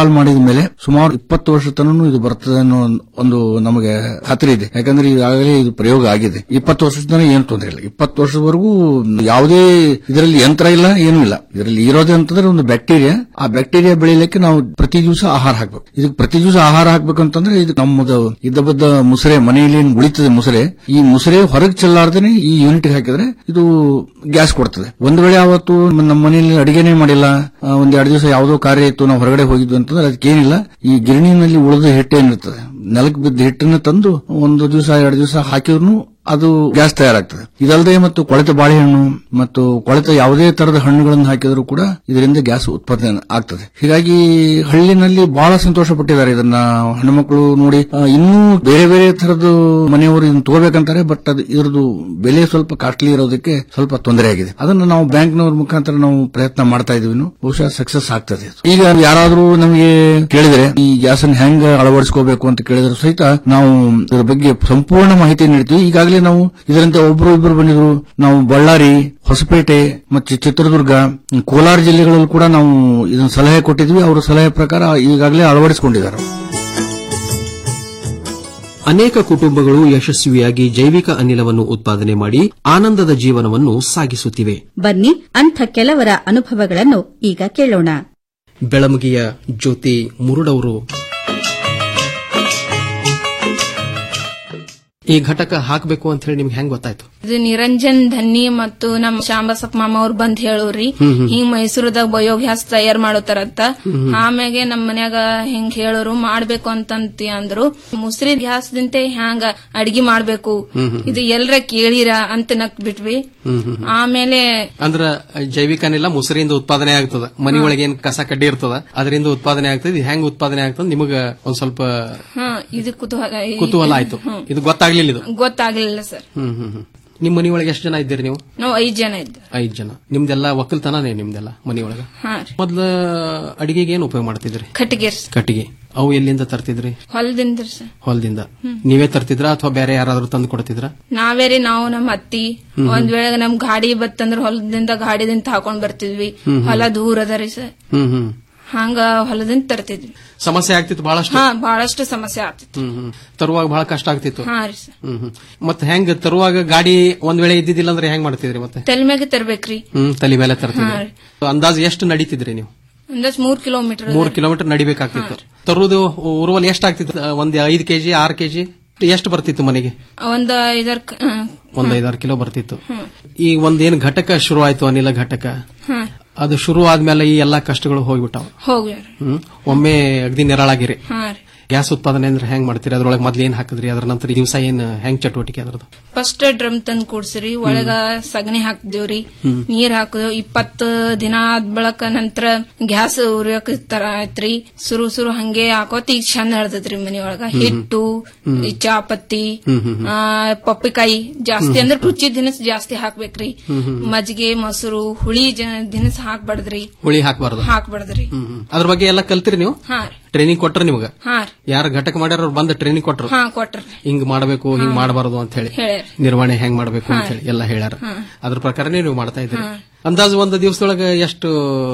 S4: ಮೇಲೆ ಸುಮಾರು ಇಪ್ಪತ್ತು ವರ್ಷ ತನೂ ಇದು ಬರ್ತದೆ ಅನ್ನೋ ಒಂದ್- ಒಂದು ನಮಗೆ ಖಾತ್ರಿ ಇದೆ ಯಾಕಂದ್ರೆ ಈಗಾಗಲೇ ಇದು ಪ್ರಯೋಗ ಆಗಿದೆ ಇಪ್ಪತ್ತು ವರ್ಷದ ತನಕ ಏನು ತೊಂದರೆ ಇಲ್ಲ ಇಪ್ಪತ್ತು ವರ್ಷದವರೆಗೂ ಯಾವುದೇ ಇದರಲ್ಲಿ ಯಂತ್ರ ಇಲ್ಲ ಏನೂ ಇಲ್ಲ ಇದರಲ್ಲಿ ಇರೋದೇ ಅಂತಂದ್ರೆ ಒಂದು ಬ್ಯಾಕ್ಟೀರಿಯಾ ಆ ಬ್ಯಾಕ್ಟೀರಿಯಾ ಬೆಳಿಲಿಕ್ಕೆ ನಾವು ಪ್ರತಿ ದಿವಸ ಆಹಾರ ಹಾಕ್ಬೇಕು ಇದಕ್ಕೆ ಪ್ರತಿ ದಿವಸ ಆಹಾರ ಹಾಕ್ಬೇಕಂತಂದ್ರೆ ಇದು ನಮ್ಮದು ಇದ್ದ ಬದ್ದ ಮುಸರೆ ಮನೆಯಲ್ಲಿ ಏನ್ ಉಳಿತದೆ ಮುಸರೆ ಈ ಮುಸರೆ ಹೊರಗೆ ಚೆಲ್ಲಾರ್ದೇನೆ ಈ ಯೂನಿಟ್ ಹಾಕಿದ್ರೆ ಇದು ಗ್ಯಾಸ್ ಕೊಡ್ತದೆ ಒಂದ್ ವೇಳೆ ಅವತ್ತು ನಮ್ಮ ಮನೆಯಲ್ಲಿ ಅಡಿಗೆನೇ ಮಾಡಿಲ್ಲ ಆ, ಒಂದ್ ಎರಡು ದಿವಸ ಯಾವುದೋ ಕಾರ್ಯ ಇತ್ತು ನಾವು ಹೊರಗಡೆ ಹೋಗಿದ್ವಿ ಅಂತಂದ್ರೆ ಅದಕ್ಕೇನಿಲ್ಲ ಈ ಗಿರಣಿನಲ್ಲಿ ಉಳಿದ ಹಿಟ್ಟು ಏನಿರ್ತದೆ ನೆಲಕ್ಕೆ ಬಿದ್ದ ಹಿಟ್ಟನ್ನ ತಂದು ಒಂದು ದಿವಸ ಎರಡು ದಿವಸ ಹಾಕಿದ್ರು ಅದು ಗ್ಯಾಸ್ ತಯಾರಾಗ್ತದೆ ಇದಲ್ಲದೆ ಮತ್ತು ಕೊಳೆತ ಬಾಳೆಹಣ್ಣು ಮತ್ತು ಕೊಳೆತ ಯಾವುದೇ ತರದ ಹಣ್ಣುಗಳನ್ನು ಹಾಕಿದರೂ ಕೂಡ ಇದರಿಂದ ಗ್ಯಾಸ್ ಉತ್ಪಾದನೆ ಆಗ್ತದೆ ಹೀಗಾಗಿ ಹಳ್ಳಿನಲ್ಲಿ ಬಹಳ ಸಂತೋಷ ಪಟ್ಟಿದ್ದಾರೆ ಇದನ್ನ ಹೆಣ್ಮಕ್ಳು ನೋಡಿ ಆ, ಇನ್ನೂ ಬೇರೆ ಬೇರೆ ತರದ ಮನೆಯವರು ಇದನ್ನ ತಗೋಬೇಕಂತಾರೆ ಬಟ್ ಅದು ಇದ್ರದ್ದು ಬೆಲೆ ಸ್ವಲ್ಪ ಕಾಸ್ಟ್ಲಿ ಇರೋದಕ್ಕೆ ಸ್ವಲ್ಪ ತೊಂದರೆ ಆಗಿದೆ ಅದನ್ನ ನಾವು ಬ್ಯಾಂಕ್ನವ್ರ ಮುಖಾಂತರ ನಾವು ಪ್ರಯತ್ನ ಮಾಡ್ತಾ ಇದೀವಿ ಇನ್ನು. ಬಹುಶಃ ಸಕ್ಸಸ್ ಆಗ್ತದೆ ಅದು. ಈಗ ಯಾರಾದ್ರೂ ನಮಗೆ ಕೇಳಿದ್ರೆ ಈ ಗ್ಯಾಸ್ ಅನ್ನು ಹೆಂಗ್ ಅಳವಡಿಸ್ಕೋಬೇಕು ಅಂತ ಕೇಳಿದ್ರೆ ಸಹಿತ ನಾವು ಇದರ ಬಗ್ಗೆ ಸಂಪೂರ್ಣ ಮಾಹಿತಿ ನೀಡ್ತೀವಿ ಈಗಾಗಲೇ ನಾವು ಇದರಂತೆ ಒಬ್ರು ಇಬ್ಬರು ಬಂದಿದ್ರು ನಾವು ಬಳ್ಳಾರಿ ಹೊಸಪೇಟೆ ಮತ್ತು ಚಿತ್ರದುರ್ಗ ಕೋಲಾರ ಜಿಲ್ಲೆಗಳಲ್ಲೂ ಕೂಡ ನಾವು ಇದನ್ನ ಸಲಹೆ ಕೊಟ್ಟಿದ್ವಿ ಅವರ ಸಲಹೆ ಪ್ರಕಾರ ಈಗಾಗಲೇ ಅಳವಡಿಸಿಕೊಂಡಿದ್ದಾರೆ
S1: ಅನೇಕ ಕುಟುಂಬಗಳು ಯಶಸ್ವಿಯಾಗಿ ಜೈವಿಕ ಅನಿಲವನ್ನು ಉತ್ಪಾದನೆ ಮಾಡಿ ಆನಂದದ ಜೀವನವನ್ನು ಸಾಗಿಸುತ್ತಿವೆ
S25: ಬನ್ನಿ ಅಂಥ ಕೆಲವರ ಅನುಭವಗಳನ್ನು ಈಗ ಕೇಳೋಣ
S1: ಬೆಳಮಗಿಯ ಜ್ಯೋತಿ ಮುರುಡವರು ಈ ಘಟಕ ಹಾಕಬೇಕು ಅಂತ ಹೇಳಿ ನಿಮ್ಗೆ ಹೆಂಗ್ ಗೊತ್ತಾಯ್ತು
S5: ಇದು ನಿರಂಜನ್ ಧನ್ನಿ ಮತ್ತು ನಮ್ ಶಾಂಬಸಪ್ಪ ಮಾಮ ಅವ್ರು ಬಂದ್ ಹೇಳೋರಿ
S1: ಹ್ಮ್ ಹ್ಮ್.
S5: ಹಿಂಗ್ ಮೈಸೂರದಾಗ ಬಯೋಗ್ಯಾಸ್ ತಯಾರ್ ಮಾಡೋತಾರಂತ
S1: ಹ್ಮ್ ಹ್ಮ್.
S5: ಆಮ್ಯಾಗೆ ನಮ್ ಮನ್ಯಾಗ ಹಿಂಗ್ ಹೇಳೋರು ಮಾಡ್ಬೇಕು ಅಂತಂತಿ ಅಂದ್ರು ಮುಸ್ರಿ ಗ್ಯಾಸ್ ದಿಂತೆ ಹ್ಯಾಂಗ ಅಡ್ಗಿ ಮಾಡ್ಬೇಕು
S1: ಹ್ಮ್ ಹ್ಮ್.
S5: ಇದು ಎಲ್ರ ಕೇಳಿರ ಅಂತ ನಕ್ ಬಿಟ್ವಿ
S1: ಹ್ಮ್ ಹ್ಮ್ ಹ್ಮ್.
S5: ಆಮೇಲೆ
S1: ಅಂದ್ರ ಜೈವಿಕ ಅನಿಲ ಮುಸರಿಯಿಂದ ಉತ್ಪಾದನೆ ಆಗ್ತದ ಮನಿ ಒಳಗೆ ಏನ್ ಕಸ ಕಡ್ಡಿ ಇರ್ತದ ಅದರಿಂದ ಉತ್ಪಾದನೆ ಆಗ್ತದೆ ಇದು ಹೆಂಗ್ ಉತ್ಪಾದನೆ ಆಗ್ತದ ನಿಮಗ ಒಂದ್ ಸ್ವಲ್ಪ
S5: ಹ ಇದು ಕುತೂಹಲ
S1: ಕುತೂಹಲ ಆಯ್ತು
S5: ಹ್ಮ್.
S1: ಇದು ಗೊತ್ತಾಗ್ಲಿಲ್ಲ ಇದು
S5: ಗೊತ್ತಾಗ್ಲಿಲ್ಲ ಸರ್
S1: ಹ್ಮ್ ಹ್ಮ್ ಹ್ಮ್ ನಿಮ್ ಮನಿ ಒಳಗೆ ಎಷ್ಟು ಜನ ಇದ್ದೀರಿ ನೀವು
S5: ನಾವು ಐದ್ ಜನ ಇದ್ದ
S1: ಐದ್ ಜನ ನಿಮ್ದೆಲ್ಲ ಒಕ್ಕಲ್ತನನೇ ನಿಮ್ದೆಲ್ಲ ಮನಿ ಒಳಗ
S5: ಹಾ ರೀ
S1: ಮೊದ್ಲ ಅಡಿಗೆಗೆ ಏನ್ ಉಪಯೋಗ ಮಾಡ್ತಿದ್ರಿ
S5: ಕಟ್ಟಿಗೆ
S1: ಕಟ್ಟಿಗೆ ಅವು ಎಲ್ಲಿಂದ ತರ್ತಿದ್ರಿ
S5: ಹೊಲದಿಂದ ಸರ್
S1: ಹೊಲದಿಂದ
S5: ಹ್ಮ್.
S1: ನೀವೇ ತರ್ತಿದ್ರ ಅಥವಾ ಬೇರೆ ಯಾರಾದ್ರೂ ತಂದು ಕೊಡ್ತಿದ್ರ
S5: ನಾವೇ ರೀ ನಾವು ನಮ್ಮ ಅತ್ತಿ
S1: ಹ್ಮ್.
S5: ಒಂದ್ ವೇಳೆ ನಮ್ ಗಾಡಿ ಬತ್ತಂದ್ರ ಹೊಲದಿಂದ ಗಾಡಿದಿಂದ ಹಾಕೊಂಡ್ ಬರ್ತಿದ್ವಿ
S1: ಹ್ಮ್ ಹ್ಮ್.
S5: ಹೊಲ ದೂರ ಅದ ರೀ ಸರ್
S1: ಹ್ಮ್ ಹ್ಮ್
S5: ಹಂಗ ಹೊಲದಿಂದ ತರ್ತಿದ್ವಿ
S1: ಸಮಸ್ಯೆ ಆಗ್ತಿತ್ತು ಬಹಳಷ್ಟು
S5: ಹಾ ಬಹಳಷ್ಟು ಸಮಸ್ಯೆ ಆಗ್ತಿತ್ತು
S1: ಹ್ಮ್ ಹ್ಮ್ ತರುವಾಗ ಬಹಳ ಕಷ್ಟ ಆಗ್ತಿತ್ತು
S5: ಹಾ ರೀ ಸರ್
S1: ಹ್ಮ್ ಹ್ಮ್ ಮತ್ತೆ ಹೆಂಗ್ ತರುವಾಗ ಗಾಡಿ ಒಂದ್ ವೇಳೆ ಇದ್ದಿದ್ದಿಲ್ಲ ಅಂದ್ರೆ ಹೆಂಗ್ ಮಾಡ್ತಿದ್ರಿ ಮತ್ತೆ
S5: ತಲೆ ಮ್ಯಾಗೆ ತರ್ಬೇಕ್ರಿ
S1: ಹ್ಮ್ ತಲೆ ಮೇಲೆ
S5: ಹಾ
S1: ತರ್ತಿದ್ರಿ
S5: ರೀ.
S1: ಅಂದಾಜು ಎಷ್ಟು ನಡೀತಿದ್ರಿ ನೀವು
S5: ಅಂದಾಜ್ ಮೂರ್ ಕಿಲೋಮೀಟರ್
S1: ಮೂರ್ ಕಿಲೋಮೀಟರ್ ನಡಿಬೇಕಾಗ್ತಿತ್ತು ತರುವುದು ಉರುವಲ್ ಎಷ್ಟು ಆಗ್ತಿತ್ತು ಒಂದ್ ಐದ್ ಕೆಜಿ ಆರ್ ಕೆಜಿ ಎಷ್ಟು ಬರ್ತಿತ್ತು ಮನೆಗೆ
S5: ಒಂದ್ ಐದಾರ್ ಕ- ಹಾ.
S1: ಒಂದ್ ಐದಾರು ಕಿಲೋ ಬರ್ತಿತ್ತು
S5: ಹ್ಮ್.
S1: ಈ ಒಂದೇನ್ ಘಟಕ ಶುರು ಆಯ್ತು ಅನಿಲ ಘಟಕ
S5: ಹಾ
S1: ಅದು ಶುರು ಆದ್ಮೇಲೆ ಈ ಎಲ್ಲಾ ಕಷ್ಟಗಳು ಹೋಗ್ಬಿಟ್ಟಾವ
S5: ಹೋಗ್ಯಾರ
S1: ಹ್ಮ್ ಒಮ್ಮೆ ಅಗ್ದಿ ನೆರಳಾಗಿರಿ
S5: ಹಾ ರೀ
S1: ಗ್ಯಾಸ್ ಉತ್ಪಾದನೆ ಅಂದ್ರೆ ಹೆಂಗ್ ಮಾಡ್ತೀರಿ ಅದ್ರೊಳಗೆ ಮೊದ್ಲು ಏನ್ ಹಾಕಿದ್ರಿ ಅದ್ರ ನಂತರ ದಿವಸ ಏನ್ ಹೆಂಗ್ ಚಟುವಟಿಕೆ ಅದ್ರದ್ದು
S5: ಫಸ್ಟ್ ಡ್ರಮ್ ತಂದ್ ಕೂಡ್ಸ್ರಿ ಒಳಗ ಸಗಣಿ ಹಾಕ್ದೇವ್ರಿ
S1: ಹ್ಮ್.
S5: ನೀರ್ ಹಾಕಿದ್ವಿ ಇಪ್ಪತ್ತು ದಿನ ಆದ್ ಬಳಕ ನಂತರ ಗ್ಯಾಸ್ ಉರಿಯಕ್ ತರ ಆಯ್ತ್ರಿ ಸುರು ಸುರು ಹಂಗೆ ಹಾಕೋತ್ ಈಗ ಚಂದ ಹಳ್ದತ್ರಿ ಮನಿ ಒಳಗ
S1: ಹ್ಮ್.
S5: ಹಿಟ್ಟು
S1: ಹ್ಮ್.
S5: ಈ ಚಾಪತ್ತಿ
S1: ಹ್ಮ್ ಹ್ಮ್ ಹ್ಮ್.
S5: ಆ, ಪಪ್ಪಿಕಾಯಿ ಜಾಸ್ತಿ
S1: ಹ್ಮ್.
S5: ಅಂದ್ರೆ ರುಚಿ ದಿನಸ್ ಜಾಸ್ತಿ ಹಾಕ್ಬೇಕ್ರಿ
S1: ಹ್ಮ್ ಹ್ಮ್.
S5: ಮಜ್ಜಿಗೆ ಮೊಸರು ಹುಳಿ ಜ- ದಿನಸ್ ಹಾಕ್ಬಾರ್ದ್ರಿ
S1: ಹುಳಿ ಹಾಕ್ಬಾರ್ದು
S5: ಹಾಕ್ಬಾರ್ದ್ರಿ
S1: ಹ್ಮ್ ಹ್ಮ್. ಅದ್ರ ಬಗ್ಗೆ ಎಲ್ಲ ಕಲ್ತಿರಿ ನೀವು
S5: ಹಾ ರೀ
S1: ಟ್ರೈನಿಂಗ್ ಕೊಟ್ರ ನಿಮ್ಗ
S5: ಹಾ ರೀ
S1: ಯಾರ ಘಟಕ ಮಾಡ್ಯಾರ ಅವ್ರು ಬಂದ ಟ್ರೈನಿಂಗ್ ಕೊಟ್ರು
S5: ಹಾ ಕೊಟ್ರಿ
S1: ಹಿಂಗ್ ಮಾಡಬೇಕು ಹಿಂಗ್ ಮಾಡಬಾರದು ಅಂತ ಹೇಳಿ
S5: ಹೇಳ್ಯಾರ.
S1: ನಿರ್ವಹಣೆ ಹೆಂಗ್ ಮಾಡಬೇಕು ಅಂತ
S5: ಹಾ.
S1: ಹೇಳಿ ಎಲ್ಲ ಹೇಳ್ಯಾರ
S5: ಹಾ.
S1: ಅದ್ರ ಪ್ರಕಾರನೇ ನೀವು ಮಾಡ್ತಾ ಇದ್ದೀರಿ
S5: ಹಾ.
S1: ಅಂದಾಜು ಒಂದು ದಿವಸದೊಳಗೆ ಎಷ್ಟು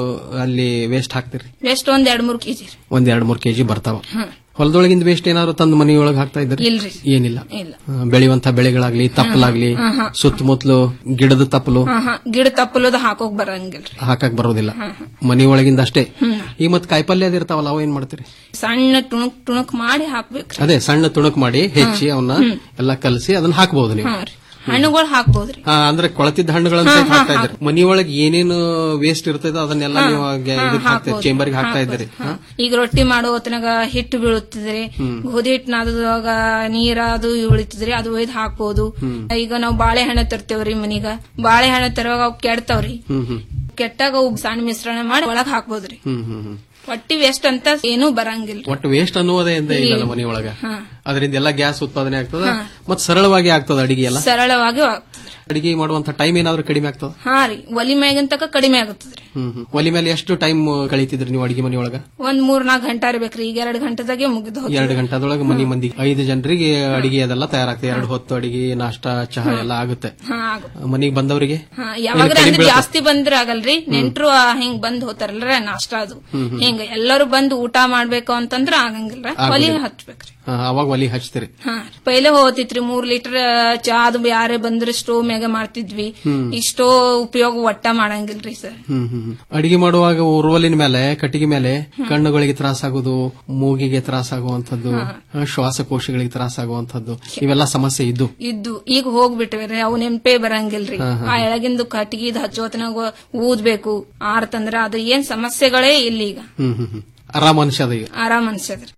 S1: ಅಲ್ಲಿ ವೇಸ್ಟ್ ಹಾಕ್ತಿರಿ
S5: ವೇಸ್ಟ್ ಒಂದ್ ಎರಡ್ ಮೂರ್ ಕೆಜಿ ರೀ
S1: ಒಂದ್ ಎರಡ್ ಮೂರ್ ಕೆಜಿ ಬರ್ತಾವ
S5: ಹಾ
S1: ಹೊಲದೊಳಗಿಂದ ವೇಸ್ಟ್ ಏನಾದ್ರು ತಂದು ಮನೆಯೊಳಗೆ ಹಾಕ್ತಾ ಇದ್ರಿ
S5: ಇಲ್ರಿ.
S1: ಏನಿಲ್ಲ
S5: ಇಲ್ಲ
S1: ಆ, ಬೆಳೆಯುವಂತ ಬೆಳೆಗಳಾಗ್ಲಿ ತಪ್ಪಲಾಗ್ಲಿ
S5: ಹಾ, ಹಾ.
S1: ಸುತ್ತಮುತ್ತಲು ಗಿಡದ ತಪ್ಪಲು
S5: ಹಾ ಹಾ ಗಿಡ ತಪ್ಪಲದ ಹಾಕೋಕ್ ಬರಂಗಿಲ್ರಿ
S1: ಹಾಕಕ್ ಬರೋದಿಲ್ಲ
S5: ಹಾ, ಹಾ.
S1: ಮನೆಯೊಳಗಿಂದ ಅಷ್ಟೇ
S5: ಹ್ಮ್.
S1: ಈ ಮತ್ ಕಾಯಿಪಲ್ಯ ಅದ್ ಇರ್ತಾವಲ್ಲ ಅವ ಏನ್ ಮಾಡ್ತೀರಿ
S5: ಸಣ್ಣ ಟುಣುಕ್ ಟುಣುಕ್ ಮಾಡಿ ಹಾಕ್ಬೇಕ್ರಿ
S1: ಅದೇ ಸಣ್ಣ ತುಣುಕ್ ಮಾಡಿ ಹೆಚ್ಚಿ ಅವನ್ನ
S5: ಹ್ಮ್.
S1: ಎಲ್ಲ ಕಲಸಿ ಅದನ್ನ ಹಾಕಬಹುದು ನೀವು
S5: ಹಾ ರೀ ಹಣ್ಣುಗಳು ಹಾಕ್ಬೋದ್ರಿ
S1: ಆ, ಅಂದ್ರೆ ಕೊಳತಿದ್ದ ಹಣ್ಣುಗಳನ್ನ
S5: ಹಾ,
S1: ಸಹಿತ
S5: ಹಾ,
S1: ಹಾಕ್ತಾ ಇದ್ರಿ ಮನಿಯೊಳಗೆ ಏನೇನು ವೇಸ್ಟ್ ಇರ್ತದೋ ಅದನ್ನೆಲ್ಲ
S5: ಹಾ,
S1: ನೀವು
S5: ಹಾ,
S1: ಇದಕ್ಕೆ ಹಾಕ್ತಾ
S5: ಹಾಕ್ಬೋದು.
S1: ಚೇಂಬರ್ಗೆ ಹಾಕ್ತಾ
S5: ಹಾಕ್ಬೋದು.
S1: ಇದ್ದೀರಿ
S5: ಹಾ. ಈಗ ರೊಟ್ಟಿ ಮಾಡೋ ಹೊತ್ತಿನಾಗ ಹಿಟ್ಟು ಬೀಳುತ್ತಿದ್ರಿ
S1: ಹ್ಮ್.
S5: ಗೋಧಿ ಹಿಟ್ಟು ನಾದದಾಗ ನೀರ ಅದು ಉಳಿತಿದ್ರಿ ಅದು ಒಯ್ದು ಹಾಕ್ಬೋದು
S1: ಹ್ಮ್.
S5: ಈಗ ನಾವು ಬಾಳೆಹಣ್ಣು ತರ್ತೇವ್ರಿ ಮನಿಗ ಬಾಳೆಹಣ್ಣು ತರುವಾಗ ಅವ್ ಕೆಡ್ತಾವ್ರಿ
S1: ಹ್ಮ್ ಹ್ಮ್
S5: ಕೆಟ್ಟಾಗ ಅವು ಸಣ್ಣ ಮಿಶ್ರಣ ಮಾಡಿ ಒಳಗ್ ಹಾಕ್ಬೋದ್ರಿ
S1: ಹ್ಮ್ ಹ್ಮ್ ಹ್ಮ್
S5: ಒಟ್ಟಿ ವೇಸ್ಟ್ ಅಂತ ಏನೂ ಬರಂಗಿಲ್ರಿ
S1: ಒಟ್ಟು ವೇಸ್ಟ್ ಅನ್ನುವುದೇ ಎಂದ
S5: ಇಲ್ಲ.
S1: ಇಲ್ಲ ಮನೆಯೊಳಗ
S5: ಹಾ.
S1: ಅದರಿಂದ ಎಲ್ಲ ಗ್ಯಾಸ್ ಉತ್ಪಾದನೆ ಆಗ್ತದ
S5: ಹಾ.
S1: ಮತ್ ಸರಳವಾಗಿ ಆಗ್ತದ ಅಡಿಗೆ ಎಲ್ಲ
S5: ಸರಳವಾಗಿ ಆಗ್ತದ್ರಿ.
S1: ಅಡಿಗೆ ಮಾಡುವಂತ ಟೈಮ್ ಏನಾದ್ರೂ ಕಡಿಮೆ ಆಗ್ತದ
S5: ಹಾ ರೀ ಒಲಿ ಮ್ಯಾಗಿನ ತಕ ಕಡಿಮೆ ಆಗುತ್ತದ್ರಿ
S1: ಹ್ಮ್ ಹ್ಮ್. ಒಲಿ ಮೇಲೆ ಎಷ್ಟು ಟೈಮ್ ಕಳೀತಿದ್ರಿ ನೀವು ಅಡಿಗೆ ಮನೆಯೊಳಗ
S5: ಒಂದ್ ಮೂರ್ ನಾಲ್ಕು ಗಂಟೆ ಇರ್ಬೇಕ್ರಿ ಈಗ ಎರಡ್ ಗಂಟೆದಾಗೆ ಮುಗಿದು
S1: ಎರಡು ಗಂಟೆದೊಳಗೆ ಮನಿ ಮಂದಿ ಐದು ಜನರಿಗೆ ಅಡಿಗೆ ಅದೆಲ್ಲ ತಯಾರಾಗ್ತದೆ ಎರಡು ಹೊತ್ತು ಅಡಿಗೆ ನಾಷ್ಟ ಚಹಾ ಎಲ್ಲ ಆಗುತ್ತೆ
S5: ಹಾ ಆಗುತ್ತೆ
S1: ಮನಿಗೆ ಬಂದವರಿಗೆ
S5: ಹಾ ಯಾವಾಗ
S1: ಕಡಿಮೆ
S5: ಅಂದ್ರೆ
S1: ಬೀಳ್ತದೆ?
S5: ಜಾಸ್ತಿ ಬಂದ್ರೆ ಆಗಲ್ರಿ ನೆಂಟ್ರು ಆ, ಹಿಂಗ್ ಬಂದ್ ಹೋತಾರಲ್ರ ನಾಷ್ಟ ಅದು
S1: ಹ್ಮ್, ಹ್ಮ್.
S5: ಹಿಂಗ ಎಲ್ಲರೂ ಬಂದು ಊಟ ಮಾಡ್ಬೇಕು ಅಂತಂದ್ರ ಆಗಂಗಿಲ್ಲ
S1: ಆಗುದಿಲ್ಲ.
S5: ಒಲಿ ಹಚ್ಬೇಕ್ರಿ
S1: ಹಾ, ಅವಾಗ ಒಲಿ ಹಚ್ತೀರಿ
S5: ಹಾ ಪೈಲೆ ಹೋತಿತ್ರಿ ಮೂರ್ ಲೀಟರ್ ಚಾ ಅದು ಯಾರೇ ಬಂದ್ರೆ ಸ್ಟೋವ್ ಮ್ಯಾಗ ಮಾಡ್ತಿದ್ವಿ
S1: ಹ್ಮ್.
S5: ಈ ಸ್ಟೋವ್ ಉಪಯೋಗ ಒಟ್ಟ ಮಾಡಂಗಿಲ್ರಿ ಸರ್
S1: ಹ್ಮ್ ಹ್ಮ್ ಹ್ಮ್. ಅಡಿಗೆ ಮಾಡುವಾಗ ಉರುವಲಿನ ಮೇಲೆ ಕಟ್ಟಿಗೆ ಮೇಲೆ ಕಣ್ಣುಗಳಿಗೆ ತ್ರಾಸಾಗೋದು ಮೂಗಿಗೆ ತ್ರಾಸಾಗುವಂತದ್ದು ಆ, ಶ್ವಾಸಕೋಶಗಳಿಗೆ ತ್ರಾಸಾಗುವಂತದ್ದು ಇವೆಲ್ಲ ಸಮಸ್ಯೆ ಇದ್ದು
S5: ಇದ್ದು ಈಗ ಹೋಗ್ಬಿಟ್ರಿ ಅವು ನೆಂಪೇ ಬರಂಗಿಲ್ರಿ
S1: ಹಾ, ಹಾ.
S5: ಆ ಎಳಗಿಂದು ಕಟ್ಟಿಗಿದ್ ಹಚ್ಚೋತನಾಗ ಊದ್ಬೇಕು ಆರ್ತಂದ್ರ ಅದು ಏನ್ ಸಮಸ್ಯೆಗಳೇ ಇಲ್ಲ ಈಗ
S1: ಹ್ಮ್ ಹ್ಮ್ ಹ್ಮ್ ಆರಾಮ ಅನ್ಸದ ಈಗ
S5: ಆರಾಮ್ ಅನ್ಸದ್ರಿ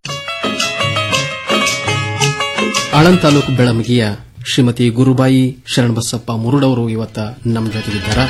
S1: ಆಳಂದ್ ತಾಲೂಕು ಬೆಳಮಗಿಯ ಶ್ರೀಮತಿ ಗುರುಬಾಯಿ ಶರಣಬಸಪ್ಪ ಮುರುಡವರು ಇವತ್ತ ನಮ್ಮ ಜೊತೆಗಿದ್ದಾರ